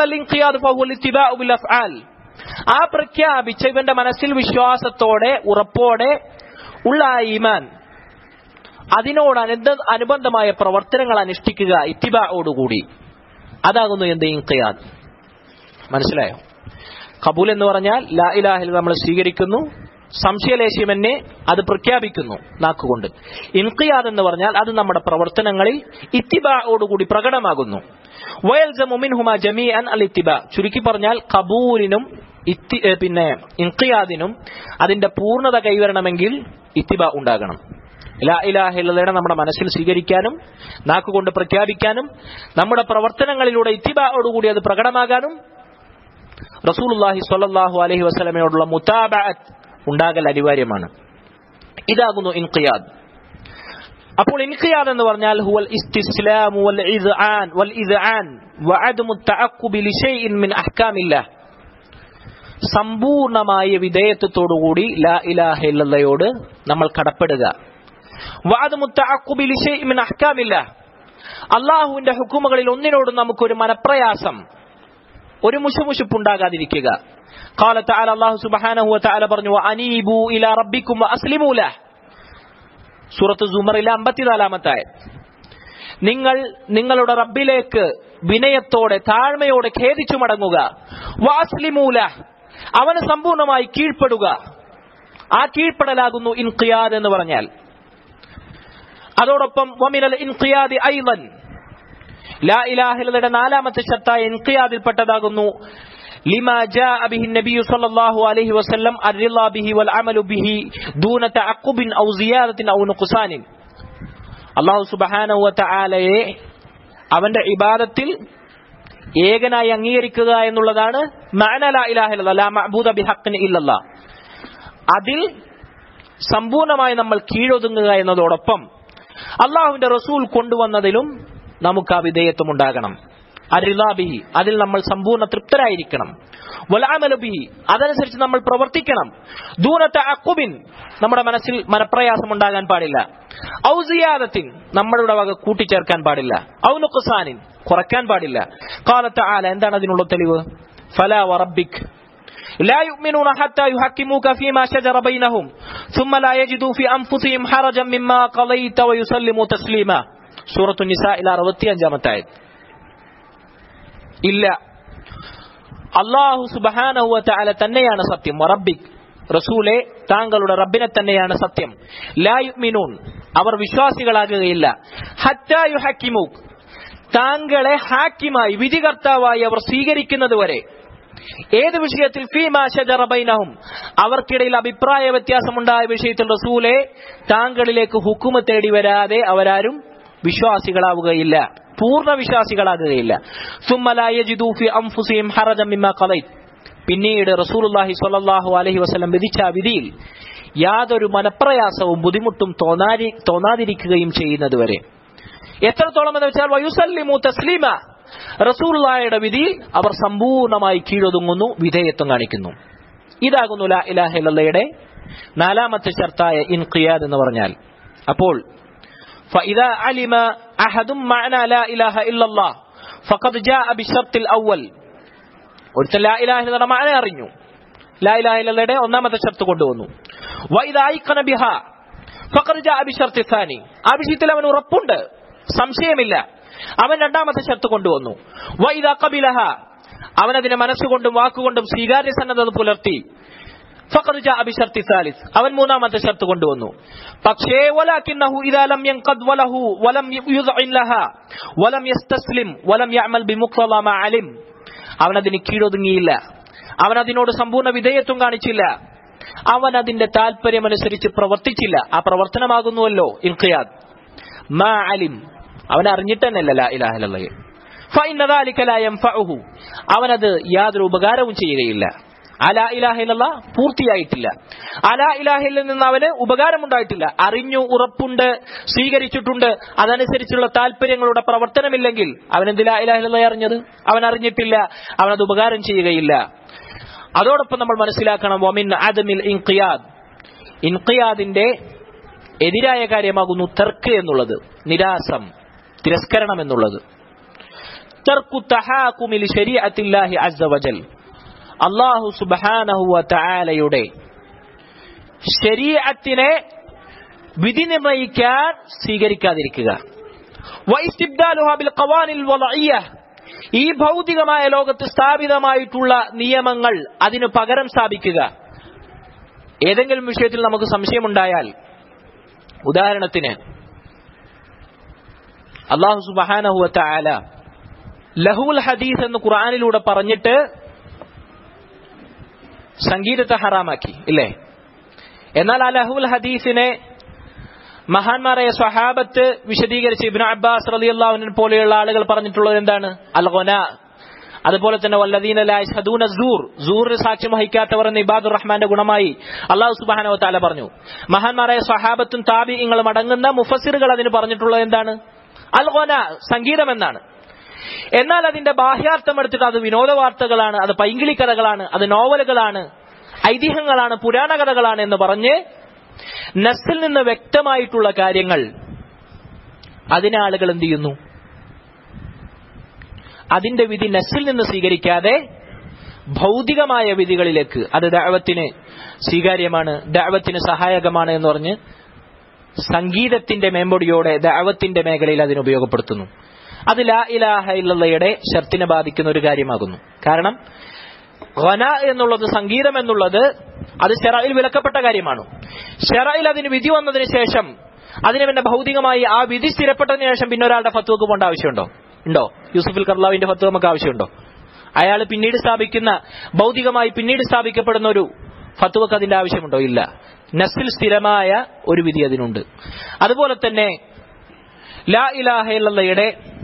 ആ പ്രഖ്യാപിച്ച ഇവന്റെ മനസ്സിൽ വിശ്വാസത്തോടെ ഉറപ്പോടെ ഉള്ള ആ ഈമാൻ അതിനോട് അനുബ അനുബന്ധമായ പ്രവർത്തനങ്ങൾ അനുഷ്ഠിക്കുക ഇത്തിബായോടുകൂടി അതാകുന്നു എന്ത് ഇൻഖിയാദ് മനസ്സിലായോ കബൂൽ എന്ന് പറഞ്ഞാൽ ലാ ഇലാഹിൽ നമ്മൾ സ്വീകരിക്കുന്നു സംശയലേശ്യമെന്നെ അത് പ്രഖ്യാപിക്കുന്നു നാക്കുകൊണ്ട് ഇൻഖിയാദ് എന്ന് പറഞ്ഞാൽ അത് നമ്മുടെ പ്രവർത്തനങ്ങളിൽ ഇത്തിബായോടുകൂടി പ്രകടമാകുന്നു വയൽജമുമിൻഹുമ ജമീഅൻ അൽ ഇത്തിബ ചുരുക്കി പറഞ്ഞാൽ കബൂലിനും ഇത്തി പിന്നെ ഇൻഖിയാദിനും അതിന്റെ പൂർണ്ണത കൈവരണമെങ്കിൽ ഇത്തിബ ഉണ്ടാകണം ലാ ഇലാഹില്ലയുടെ നമ്മുടെ മനസ്സിൽ സ്വീകരിക്കാനും നാക്കുകൊണ്ട് പ്രഖ്യാപിക്കാനും നമ്മുടെ പ്രവർത്തനങ്ങളിലൂടെ ഇത്തിബായോടുകൂടി അത് പ്രകടമാകാനും റസൂലുള്ളാഹി സ്വല്ലല്ലാഹു അലൈഹി വസല്ലമയോടുള്ള മുതാബഅത്ത് ഉണ്ടാകൽ അനിവാര്യമാണ് ഇതാകുന്നു ഇൻഖിയാദ് അപ്പോൾ ഇൻഖിയാദ് എന്ന് പറഞ്ഞാൽ ഹുവൽ ഇസ്തിസ്ലാം വൽ ഇദ്ആൻ വൽ ഇദ്ആൻ വഅദമു തഅഖുബി ലിശൈഇൻ മിൻ അഹ്കാമില്ലാഹ് സമ്പൂർണമായ വിധേയത്വത്തോടുകൂടി ലാ ഇലാഹ ഇല്ലല്ലയോട് നമ്മൾ കടപ്പെടുക വഅദമു തഅഖുബി ലിശൈഇൻ മിൻ അഹ്കാമില്ലാഹ് അള്ളാഹുവിന്റെ ഹുക്കുമുകളിൽ ഒന്നിനോടും നമുക്കൊരു മനപ്രയാസം ഒരു മുഷുമുഷുപ്പുണ്ടാകാതിരിക്കുക قال تعالى الله سبحانه وتعالى പറഞ്ഞു وأنيبوا إلى ربكم وأسلموا له സൂറത്ത് സുമറിലെ അമ്പത്തിനാലാമത്തെ നിങ്ങൾ നിങ്ങളുടെ റബ്ബിലേക്ക് വിനയത്തോടെ താഴ്മയോടെ ഖേദിച്ചു മടങ്ങുക വാസ്ലിമൂല അവന് സമ്പൂർണമായി കീഴ്പ്പെടുക ആ കീഴ്പ്പെടലാകുന്നു ഇൻഖിയാദ് എന്ന് പറഞ്ഞാൽ അതോടൊപ്പം വമിനൽ ഇൻഖിയാദി ഐലൻ ലാ ഇലാഹിലയുടെ നാലാമത്തെ ശത്തായ ഇൻഖിയാദിൽപ്പെട്ടതാകുന്നു لما جاء به النبي صلى الله عليه وسلم الرضا به والعمل به دون تعقب أو زيادة أو نقصان അള്ളാഹു സുബഹാനവ തആലയെ അവന്റെ ഇബാദത്തിൽ ഏകനായി അംഗീകരിക്കുക എന്നുള്ളതാണ് മഅന ലാ ഇലാഹ ഇല്ലല്ലാഹ് ലാ മഅബൂദ ബിഹഖിൻ ഇല്ലല്ലാഹ് അതിൽ സമ്പൂർണമായി നമ്മൾ കീഴൊതുങ്ങുക എന്നതോടൊപ്പം അള്ളാഹുവിന്റെ റസൂൽ കൊണ്ടുവന്നതിലും നമുക്ക് ആ വിധേയത്വം ഉണ്ടാകണം അരിലാബിഹി അതിൽ നമ്മൾ സമ്പൂർണ്ണ തൃപ്തരായിരിക്കണം വലാമലബിഹി അതനുസരിച്ച് നമ്മൾ പ്രവർത്തിക്കണം ദൂരത്തെ അക്കുബിൻ നമ്മുടെ മനസ്സിൽ മനപ്രയാസം ഉണ്ടാകാൻ പാടില്ല ഔസിയാദത്തിൻ നമ്മളുടെ വക കൂട്ടിച്ചേർക്കാൻ പാടില്ല ഔനുഖസാനിൻ കുറയ്ക്കാൻ പാടില്ല കാലത്തെ ആല എന്താണ് അതിനുള്ള തെളിവ് ഫലാ വറബിക് لا يؤمنون حتى يحكموك فيما شجر بينهم ثم لا يجدوا في أنفسهم حرجا مما قضيت ويسلموا تسليما سورة النساء إلى 65 آية ഇല്ല അള്ളാഹു സുബഹാനഹുവ തആല തന്നെയാണ് സത്യം റബ്ബിക് റസൂലെ താങ്കളുടെ റബ്ബിനെ തന്നെയാണ് സത്യം ലാ യുഅ്മിനൂൻ അവർ വിശ്വാസികളാകുകയില്ല ഹത്താ യുഹക്കിമൂക്ക് താങ്കളെ ഹാക്കിമായി വിധികർത്താവായി അവർ സ്വീകരിക്കുന്നതുവരെ ഏത് വിഷയത്തിൽ ഫീമാ ഷജറ ബൈനഹും അവർക്കിടയിൽ അഭിപ്രായ വ്യത്യാസമുണ്ടായ വിഷയത്തിൽ റസൂലെ താങ്കളിലേക്ക് ഹുക്കുമ തേടി വരാതെ അവരാരും വിശ്വാസികളാവുകയില്ല പൂർണ്ണ വിശ്വാസികളാകുകയില്ല സുമ്മ ലാ യജിദൂ ഫി അൻഫുസിഹിം ഹറജൻ മിമ്മാ ഖളൈത് പിന്നീട് റസൂലുള്ളാഹി സ്വല്ലല്ലാഹു അലൈഹി വസല്ലം വിധിച്ച ആ വിധിയിൽ യാതൊരു മനപ്രയാസവും ബുദ്ധിമുട്ടും തോന്നാതി തോന്നാതിരിക്കുകയും ചെയ്യുന്നതുവരെ എത്രത്തോളം എന്ന് വെച്ചാൽ വയുസല്ലിമു തസ്ലീമ റസൂലുള്ളാഹിയുടെ വിധിയിൽ അവർ സമ്പൂർണ്ണമായി കീഴൊതുങ്ങുന്നു വിധേയത്വം കാണിക്കുന്നു ഇതാകുന്നു ലാ ഇലാഹ ഇല്ലല്ലയുടെ നാലാമത്തെ ഷർത്തായ ഇൻഖിയാദ് എന്ന് പറഞ്ഞാൽ അപ്പോൾ فإذا علم أحد معنى لا إله إلا الله فقد جاء بالشرط الأول ഒരുത്തൻ ലാ ഇലാഹ ഇല്ലയുടെ മഅന അറിഞ്ഞു ലാ ഇലാഹ ഇല്ലയുടെ ഒന്നാമത്തെ ഷർത്ത് കൊണ്ടുവന്നു വൈദാ ഐഖന ബിഹ ഫഖദ് ജാഅ ബിശർത്തി ഥാനി ആ വിഷയത്തിൽ അവൻ ഉറപ്പുണ്ട് സംശയമില്ല അവൻ രണ്ടാമത്തെ ഷർത്ത് കൊണ്ടുവന്നു വൈദാ ഖബിലഹ അവൻ അതിനെ മനസ്സുകൊണ്ടും വാക്കുകൊണ്ടും സ്വീകാര്യ സന്നദ്ധത പുലർത്തി ഫഖദ് ജാഅ ബിശർത്തി സാലിസ് അവൻ മൂന്നാമത്തെ ഷർത്ത് കൊണ്ടുവന്നു പക്ഷേ വലാകിന്നഹു ഇദാ ലം യൻഖദ് വലഹു വലം യുദ്ഇൻ ലഹ വലം യസ്തസ്ലിം വലം യഅമൽ ബിമുഖ്തള മാ അലിം അവൻ അതിന് കീഴൊതുങ്ങിയില്ല അവൻ അതിനോട് സമ്പൂർണ്ണ വിധേയത്വം കാണിച്ചില്ല അവൻ അതിന്റെ താല്പര്യമനുസരിച്ച് പ്രവർത്തിച്ചില്ല ആ പ്രവർത്തനമാകുന്നുവല്ലോ ഇൻഖിയാദ് മാ അലിം അവൻ അറിഞ്ഞിട്ട് തന്നെയല്ല ലാ ഇലാഹ ഇല്ലല്ലാഹ് ഫഇന്ന ദാലിക ലാ യൻഫഉഹു അവനത് യാതൊരു ഉപകാരവും ചെയ്യുകയില്ല അലാ ഇലാഹില്ല പൂർത്തിയായിട്ടില്ല അലാ ഇലാഹിൽ നിന്ന് അവന് ഉപകാരമുണ്ടായിട്ടില്ല അറിഞ്ഞു ഉറപ്പുണ്ട് സ്വീകരിച്ചിട്ടുണ്ട് അതനുസരിച്ചുള്ള താല്പര്യങ്ങളുടെ പ്രവർത്തനമില്ലെങ്കിൽ അവൻ എന്തിലാ ഇലാഹില്ല അറിഞ്ഞത് അവൻ അറിഞ്ഞിട്ടില്ല അവനത് ഉപകാരം ചെയ്യുകയില്ല അതോടൊപ്പം നമ്മൾ മനസ്സിലാക്കണം വമിൻ അദമിൽ ഇൻഖിയാദ് ഇൻഖിയാദിന്റെ എതിരായ കാര്യമാകുന്നു തെർക്ക് എന്നുള്ളത് നിരാസം തിരസ്കരണം എന്നുള്ളത് തെർക്കു തഹാക്കുമിൽ ശരീഅത്തില്ലാഹി അസ്സ വജൽ അള്ളാഹു സുബാനഹുവ തആലയുടെ ശരീഅത്തിനെ വിധി നിർണയിക്കാൻ സ്വീകരിക്കാതിരിക്കുക വൈസ്തിബ്ദാലുഹ ബിൽ ഖവാനിൽ വളഇയ്യ ഈ ഭൗതികമായ ലോകത്ത് സ്ഥാപിതമായിട്ടുള്ള നിയമങ്ങൾ അതിന് പകരം സ്ഥാപിക്കുക ഏതെങ്കിലും വിഷയത്തിൽ നമുക്ക് സംശയമുണ്ടായാൽ ഉദാഹരണത്തിന് അള്ളാഹു സുബാനഹുവ തആല ലഹുൽ ഹദീസ് എന്ന് ഖുർആനിലൂടെ പറഞ്ഞിട്ട് സംഗീതത്തെ ഹറാമാക്കി ഇല്ലേ എന്നാൽ ആ ലഹുൽ ഹദീസിനെ മഹാന്മാരായ സ്വഹാബത്ത് വിശദീകരിച്ച് ഇബ്നു അബ്ബാസ് റളിയല്ലാഹുവിനെ പോലെയുള്ള ആളുകൾ പറഞ്ഞിട്ടുള്ളത് എന്താണ് അൽ ഖുന അതുപോലെ തന്നെ വല്ലദീന ലാ യഷ്ഹദൂന സൂർ സൂറിന് സാക്ഷ്യം വഹിക്കാത്തവർ എന്ന ഇബാദുർ റഹ്മാന്റെ ഗുണമായി അള്ളാഹു സുബ്ഹാനഹു വതആല പറഞ്ഞു മഹാന്മാരായ സ്വഹാബത്തും താബിഈങ്ങളും അടങ്ങുന്ന മുഫസ്സിറുകൾ അതിന് പറഞ്ഞിട്ടുള്ളത് എന്താണ് അൽ ഖുന സംഗീതം എന്നാണ് എന്നാൽ അതിന്റെ ബാഹ്യാർത്ഥം എടുത്തിട്ട് അത് വിനോദ വാർത്തകളാണ് അത് പൈങ്കിളി കഥകളാണ് അത് നോവലുകളാണ് ഐതിഹ്യങ്ങളാണ് പുരാണ കഥകളാണ് എന്ന് പറഞ്ഞ് നസ്സിൽ നിന്ന് വ്യക്തമായിട്ടുള്ള കാര്യങ്ങൾ അതിനെ ആളുകൾ എന്ത് ചെയ്യുന്നു അതിന്റെ വിധി നസ്സിൽ നിന്ന് സ്വീകരിക്കാതെ ഭൗതികമായ വിധികളിലേക്ക് അത് ദാവത്തിന് സ്വീകാര്യമാണ് ദാവത്തിന് സഹായകമാണ് എന്ന് പറഞ്ഞ് സംഗീതത്തിന്റെ മേമ്പൊടിയോടെ ദാവത്തിന്റെ മേഖലയിൽ അതിന് ഉപയോഗപ്പെടുത്തുന്നു അത് ലാ ഇലാഹ ഇല്ലയുടെ ഷർത്തിനെ ബാധിക്കുന്ന ഒരു കാര്യമാകുന്നു കാരണം ഖന എന്നുള്ളത് സംഗീതം എന്നുള്ളത് അത് ഷെറയിൽ വിലക്കപ്പെട്ട കാര്യമാണ് ഷെറയിൽ അതിന് വിധി വന്നതിന് ശേഷം അതിന് പിന്നെ ഭൗതികമായി ആ വിധി സ്ഥിരപ്പെട്ടതിന് ശേഷം പിന്നെ ഒരാളുടെ ഫത്വക്ക് പോകേണ്ട ആവശ്യമുണ്ടോ ഉണ്ടോ യൂസുഫുൽ കർലാവിന്റെ ഫത്വ നമുക്ക് ആവശ്യമുണ്ടോ അയാൾ പിന്നീട് സ്ഥാപിക്കുന്ന ഭൗതികമായി പിന്നീട് സ്ഥാപിക്കപ്പെടുന്ന ഒരു ഫത്വക്ക് അതിന്റെ ആവശ്യമുണ്ടോ ഇല്ല നസിൽ സ്ഥിരമായ ഒരു വിധി അതിനുണ്ട് അതുപോലെ തന്നെ ലാ ഇലാഹ ഇല്ലയുടെ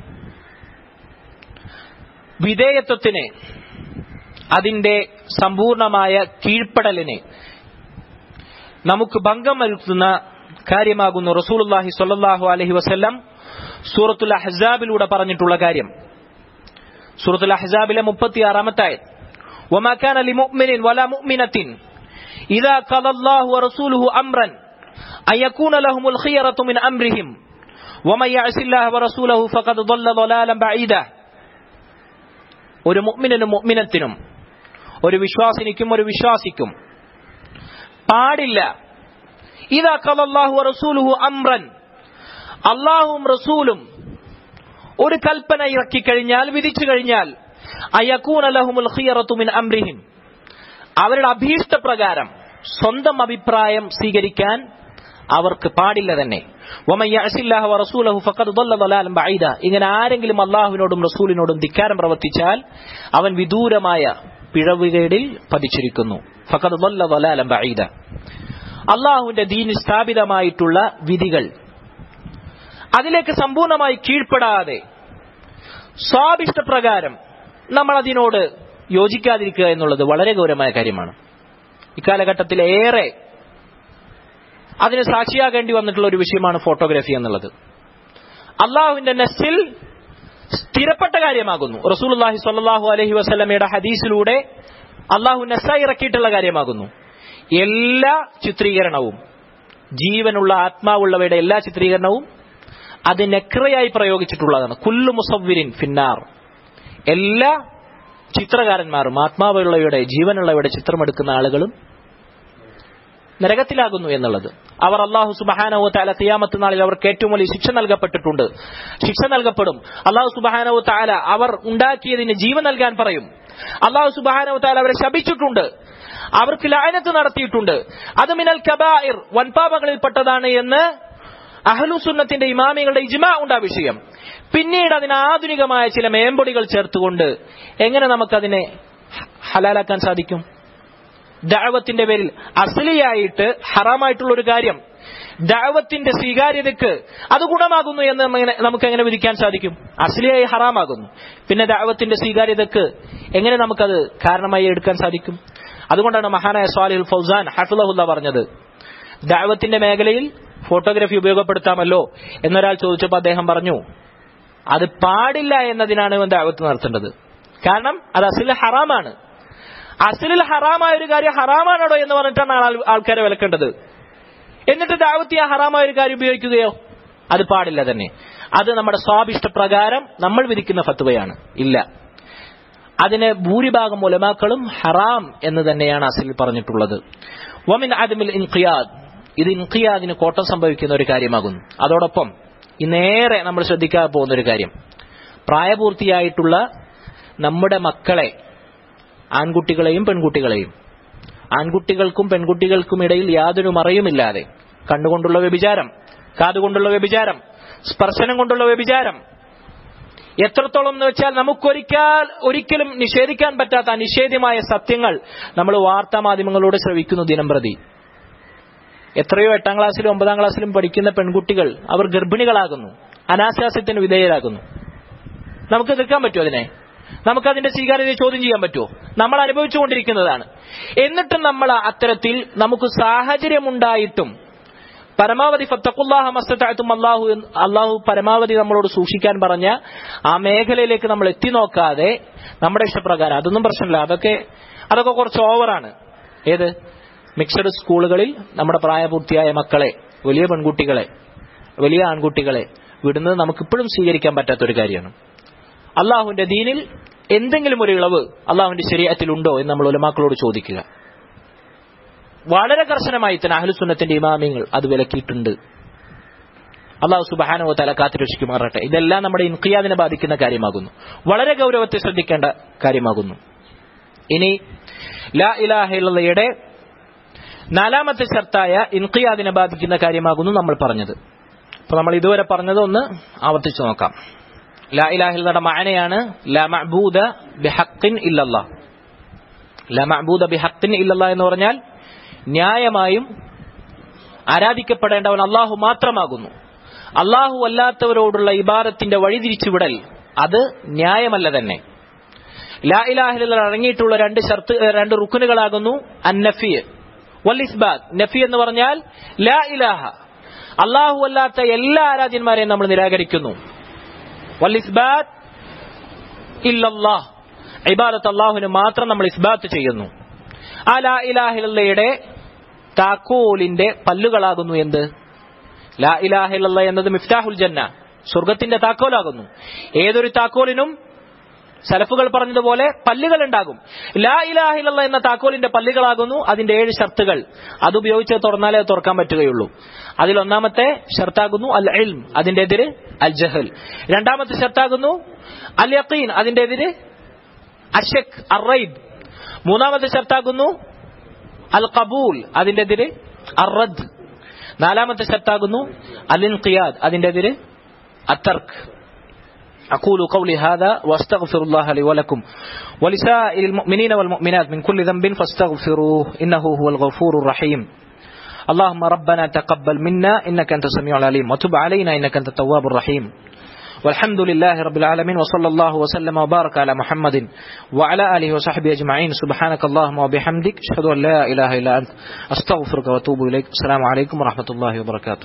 വിധേയത്വത്തിന് അതിന്റെ സമ്പൂർണമായ കീഴ്പ്പെടലിന് നമുക്ക് ഭംഗം വരുത്തുന്ന കാര്യമാകുന്നു റസൂലുള്ളാഹി സ്വല്ലല്ലാഹു അലൈഹി വസല്ലം സൂറത്തുൽ അഹ്സാബിലൂടെ പറഞ്ഞിട്ടുള്ള കാര്യം സൂറത്തുൽ അഹ്സാബിലെ മുപ്പത്തിയാറാമത്തെ ആയത് وما كان لمؤمن ولا مؤمنة إذا قضى الله ورسوله أمرا أن يكون لهم الخيرة من أمرهم ومن يعص الله ورسوله فقد ضل ضلالا بعيدا ഒരു മുഅ്മിനും മുഅ്മിനത്തിനും ഒരു വിശ്വാസിനിക്കും ഒരു വിശ്വാസിക്കും പാടില്ല ഇതാ കലല്ലാഹു റസൂലുഹു അംറൻ അള്ളാഹും റസൂലും ഒരു കൽപ്പന ഇറക്കി കഴിഞ്ഞാൽ വിധിച്ചു കഴിഞ്ഞാൽ അയക്കൂന ലഹുമുൽ ഖിയറത്തു മിൻ അംറിഹിം അവരുടെ അഭീഷ്ടപ്രകാരം സ്വന്തം അഭിപ്രായം സ്വീകരിക്കാൻ അവർക്ക് പാടില്ല തന്നെ വമൻ യഅസില്ലാഹ വറസൂലഹു ഫഖദ് ضل ضلالا بعيدا ഇങ്ങനെ ആരെങ്കിലും അള്ളാഹുവിനോടും റസൂലിനോടും ധിക്കാരം പ്രവർത്തിച്ചാൽ അവൻ വിദൂരമായ പിഴവുകേടിൽ പതിച്ചിരിക്കുന്നു ഫഖദ് ضل ضلالا بعيدا അള്ളാഹുവിന്റെ ദീനിൽ സ്ഥാപിതമായിട്ടുള്ള വിധികൾ അതിലേക്ക് സമ്പൂർണ്ണമായി കീഴ്പ്പെടാതെ സ്വാഭിഷ്ടപ്രകാരം നമ്മൾ അതിനോട് യോജിക്കാതിരിക്കുക എന്നുള്ളത് വളരെ ഗൗരവമായ കാര്യമാണ് ഇക്കാലഘട്ടത്തിൽ ഏറെ അതിന് സാക്ഷിയാകേണ്ടി വന്നിട്ടുള്ള ഒരു വിഷയമാണ് ഫോട്ടോഗ്രാഫി എന്നുള്ളത് അള്ളാഹുവിന്റെ നെസ്സിൽ സ്ഥിരപ്പെട്ട കാര്യമാകുന്നു റസൂലുള്ളാഹി സ്വല്ലല്ലാഹു അലൈഹി വസല്ലമയുടെ ഹദീസിലൂടെ അള്ളാഹു നെസ്സായി ഇറക്കിയിട്ടുള്ള കാര്യമാകുന്നു എല്ലാ ചിത്രീകരണവും ജീവനുള്ള ആത്മാവുള്ളവയുടെ എല്ലാ ചിത്രീകരണവും അത് നെക്രയായി പ്രയോഗിച്ചിട്ടുള്ളതാണ് കുല്ലു മുസവ്വിരിൻ ഫിന്നാർ എല്ലാ ചിത്രകാരന്മാരും ആത്മാവുള്ളവയുടെ ജീവനുള്ളവയുടെ ചിത്രമെടുക്കുന്ന ആളുകളും നരകത്തിലാകുന്നു എന്നുള്ളത് അവർ അള്ളാഹു സുബഹാനവോ താല തിയാമത്ത് നാളിൽ അവർക്ക് ഏറ്റവും വലിയ ശിക്ഷ നൽകപ്പെട്ടിട്ടുണ്ട് ശിക്ഷ നൽകപ്പെടും അള്ളാഹു സുബഹാനവോ താല അവർ ഉണ്ടാക്കിയതിന് ജീവൻ നൽകാൻ പറയും അള്ളാഹു സുബഹാനവോ താല അവരെ ശപിച്ചിട്ടുണ്ട് അവർക്ക് ലായനത്ത് നടത്തിയിട്ടുണ്ട് അത് മിനൽ കബായിർ വൻപാപങ്ങളിൽപ്പെട്ടതാണ് എന്ന് അഹ്ലുസുന്നത്തിന്റെ ഇമാമികളുടെ ഇജ്മാ ഉണ്ടാ വിഷയം പിന്നീട് അതിന് ആധുനികമായ ചില മേമ്പൊടികൾ ചേർത്തുകൊണ്ട് എങ്ങനെ നമുക്കതിനെ ഹലാലാക്കാൻ സാധിക്കും ദാവത്തിന്റെ പേരിൽ അസലിയായിട്ട് ഹറാമായിട്ടുള്ള ഒരു കാര്യം ദാവത്തിന്റെ സ്വീകാര്യതയ്ക്ക് അത് ഗുണമാകുന്നു എന്ന് നമ്മ- നമുക്ക് എങ്ങനെ വിധിക്കാൻ സാധിക്കും അസലിയായി ഹറാമാകുന്നു പിന്നെ ദാവത്തിന്റെ സ്വീകാര്യതയ്ക്ക് എങ്ങനെ നമുക്കത് കാരണമായി എടുക്കാൻ സാധിക്കും അതുകൊണ്ടാണ് മഹാനായ സ്വാലിഹുൽ ഫൗസാൻ ഹഫുലഹുല്ല പറഞ്ഞത് ദാവത്തിന്റെ മേഖലയിൽ ഫോട്ടോഗ്രാഫി ഉപയോഗപ്പെടുത്താമല്ലോ എന്നൊരാൾ ചോദിച്ചപ്പോൾ അദ്ദേഹം പറഞ്ഞു അത് പാടില്ല എന്നതിനാണ് ഇവൻ ദാവത്ത് നടത്തേണ്ടത് കാരണം അത് അസിൽ ഹറാമാണ് അസിലിൽ ഹറാമായ ഒരു കാര്യം ഹറാമാണോ എന്ന് പറഞ്ഞിട്ടാണ് ആൾ- ആൾക്കാരെ വിലക്കേണ്ടത് എന്നിട്ട് ദാവത്തി ആ ഹറാമായ ഒരു കാര്യം ഉപയോഗിക്കുകയോ അത് പാടില്ല തന്നെ അത് നമ്മുടെ സ്വാഭിഷ്ടപ്രകാരം നമ്മൾ വിധിക്കുന്ന ഫത്വയാണ് ഇല്ല അതിന് ഭൂരിഭാഗം ഉലമാക്കളും ഹറാം എന്ന് തന്നെയാണ് അസിൽ പറഞ്ഞിട്ടുള്ളത് വമിൻ ആദമിൽ ഇൻഖിയാദ് ഇത് ഇൻഖിയാദിന് കോട്ടം സംഭവിക്കുന്ന ഒരു കാര്യമാകുന്നു അതോടൊപ്പം ഇന്നേറെ നമ്മൾ ശ്രദ്ധിക്കാതെ പോകുന്ന ഒരു കാര്യം പ്രായപൂർത്തിയായിട്ടുള്ള നമ്മുടെ മക്കളെ ആൺകുട്ടികളെയും പെൺകുട്ടികളെയും ആൺകുട്ടികൾക്കും പെൺകുട്ടികൾക്കും ഇടയിൽ യാതൊരു മറയുമില്ലാതെ കണ്ണുകൊണ്ടുള്ള വ്യഭിചാരം കാതുകൊണ്ടുള്ള വ്യഭിചാരം സ്പർശനം കൊണ്ടുള്ള വ്യഭിചാരം എത്രത്തോളം എന്ന് വെച്ചാൽ നമുക്കൊരിക്കൽ ഒരിക്കലും നിഷേധിക്കാൻ പറ്റാത്ത അനിഷേധ്യമായ സത്യങ്ങൾ നമ്മൾ വാർത്താ മാധ്യമങ്ങളിലൂടെ ശ്രവിക്കുന്നു ദിനം പ്രതി എത്രയോ എട്ടാം ക്ലാസ്സിലും ഒമ്പതാം ക്ലാസ്സിലും പഠിക്കുന്ന പെൺകുട്ടികൾ അവർ ഗർഭിണികളാകുന്നു അനാശാസ്യത്തിന് വിധേയരാകുന്നു നമുക്ക് നിൽക്കാൻ പറ്റുമോ അതിനെ നമുക്കതിന്റെ സ്വീകാര്യതയെ ചോദ്യം ചെയ്യാൻ പറ്റുമോ നമ്മൾ അനുഭവിച്ചുകൊണ്ടിരിക്കുന്നതാണ് എന്നിട്ടും നമ്മൾ അത്തരത്തിൽ നമുക്ക് സാഹചര്യമുണ്ടായിട്ടും പരമാവധി ഫത്തഖുല്ലാഹ മസ്തത്തും അള്ളാഹു എന്ന് അള്ളാഹു പരമാവധി നമ്മളോട് സൂക്ഷിക്കാൻ പറഞ്ഞ ആ മേഖലയിലേക്ക് നമ്മൾ എത്തി നോക്കാതെ നമ്മുടെ ഇഷ്ടപ്രകാരം അതൊന്നും പ്രശ്നമില്ല അതൊക്കെ അതൊക്കെ കുറച്ച് ഓവറാണ് ഏത് മിക്സഡ് സ്കൂളുകളിൽ നമ്മുടെ പ്രായപൂർത്തിയായ മക്കളെ വലിയ പെൺകുട്ടികളെ വലിയ ആൺകുട്ടികളെ വിടുന്നത് നമുക്കിപ്പോഴും സ്വീകരിക്കാൻ പറ്റാത്ത ഒരു കാര്യമാണ് അള്ളാഹുവിന്റെ ദീനിൽ എന്തെങ്കിലും ഒരു ഇളവ് അള്ളാഹുവിന്റെ ശരീരത്തിലുണ്ടോ എന്ന് നമ്മൾ ഉലമാക്കളോട് ചോദിക്കുക വളരെ കർശനമായി തന്നെ അഹ്ലുസുന്നത്തിന്റെ ഇമാമിങ്ങൾ അത് വിലക്കിയിട്ടുണ്ട് അള്ളാഹു സുബാനോ തല കാത്തുരക്ഷിക്കുമാറട്ടെ ഇതെല്ലാം നമ്മുടെ ഇൻഖിയാദിനെ ബാധിക്കുന്ന കാര്യമാകുന്നു വളരെ ഗൗരവത്തെ ശ്രദ്ധിക്കേണ്ട കാര്യമാകുന്നു ഇനി ലാ ഇലാഹയുടെ നാലാമത്തെ ഷർത്തായ ഇൻഖിയാദിനെ ബാധിക്കുന്ന കാര്യമാകുന്നു നമ്മൾ പറഞ്ഞത് അപ്പൊ നമ്മൾ ഇതുവരെ പറഞ്ഞത് ഒന്ന് ആവർത്തിച്ചു നോക്കാം ലാ ഇലാഹിയുടെ മാനയാണ് ലാ മഅബൂദ ബിഹഖിൻ ഇല്ലല്ലാ ലാ മഅബൂദ ബിഹഖിൻ ഇല്ലല്ലാ എന്ന് പറഞ്ഞാൽ ന്യായമായും ആരാധിക്കപ്പെടേണ്ടവൻ അള്ളാഹു മാത്രമാകുന്നു അള്ളാഹു അല്ലാത്തവരോടുള്ള ഇബാദത്തിന്റെ വഴിതിരിച്ചുവിടൽ അത് ന്യായമല്ല തന്നെ ലാ ഇലാഹിൽ അടങ്ങിയിട്ടുള്ള രണ്ട് ഷർത്ത് രണ്ട് റുക്കുനുകളാകുന്നു അന്നഫി വൽ ഇസ്ബാത്ത് നഫി എന്ന് പറഞ്ഞാൽ ലാ ഇലാഹ അള്ളാഹു അല്ലാത്ത എല്ലാ ആരാധ്യന്മാരെയും നമ്മൾ നിരാകരിക്കുന്നു വൽ ഇസ്ബാത്ത് ഇല്ലല്ലാഹ് ഇബാദത്ത് അള്ളാഹുവിന് മാത്രം നമ്മൾ ഇസ്ബാത്ത് ചെയ്യുന്നു ആ ലാ ഇലാഹിലയുടെ താക്കോലിന്റെ പല്ലുകളാകുന്നു എന്ത് ലാ ഇലാഹില്ല എന്നത് മിഫ്താഹുൽ ജന്ന സ്വർഗത്തിന്റെ താക്കോലാകുന്നു ഏതൊരു താക്കോലിനും സലഫുകൾ പറഞ്ഞതുപോലെ പല്ലുകൾ ഉണ്ടാകും ലാ ഇലാഹില്ല എന്ന താക്കോലിന്റെ പല്ലുകളാകുന്നു അതിന്റെ ഏഴ് ഷർത്തുകൾ അതുപയോഗിച്ച് തുറന്നാലേ അത് തുറക്കാൻ പറ്റുകയുള്ളൂ അതിൽ ഒന്നാമത്തെ ഷർത്താകുന്നു അൽ ഇൽം അതിന്റെ എതിര് അൽ ജഹൽ രണ്ടാമത്തെ ഷർത്താകുന്നു അൽ യഖീൻ അതിന്റെ എതിര് അഷക് അറൈബ് മൂന്നാമത്തെ ഷർത്താകുന്നു അൽ കബൂൽ അതിന്റെ എതിര് അറദ് നാലാമത്തെ ഷർത്താകുന്നു അൽ ഇൻഖിയാദ് അതിന്റെ എതിര് അത്തർക്ക് أقول قولي هذا وأستغفر الله لي ولكم ولسائر المؤمنين والمؤمنات من كل ذنب فاستغفروه إنه هو الغفور الرحيم اللهم ربنا تقبل منا إنك أنت السميع العليم وتب علينا إنك أنت التواب الرحيم والحمد لله رب العالمين وصلى الله وسلم وبارك على محمد وعلى آله وصحبه أجمعين سبحانك اللهم وبحمدك أشهد أن لا إله إلا أنت أستغفرك وأتوب إليك السلام عليكم ورحمة الله وبركاته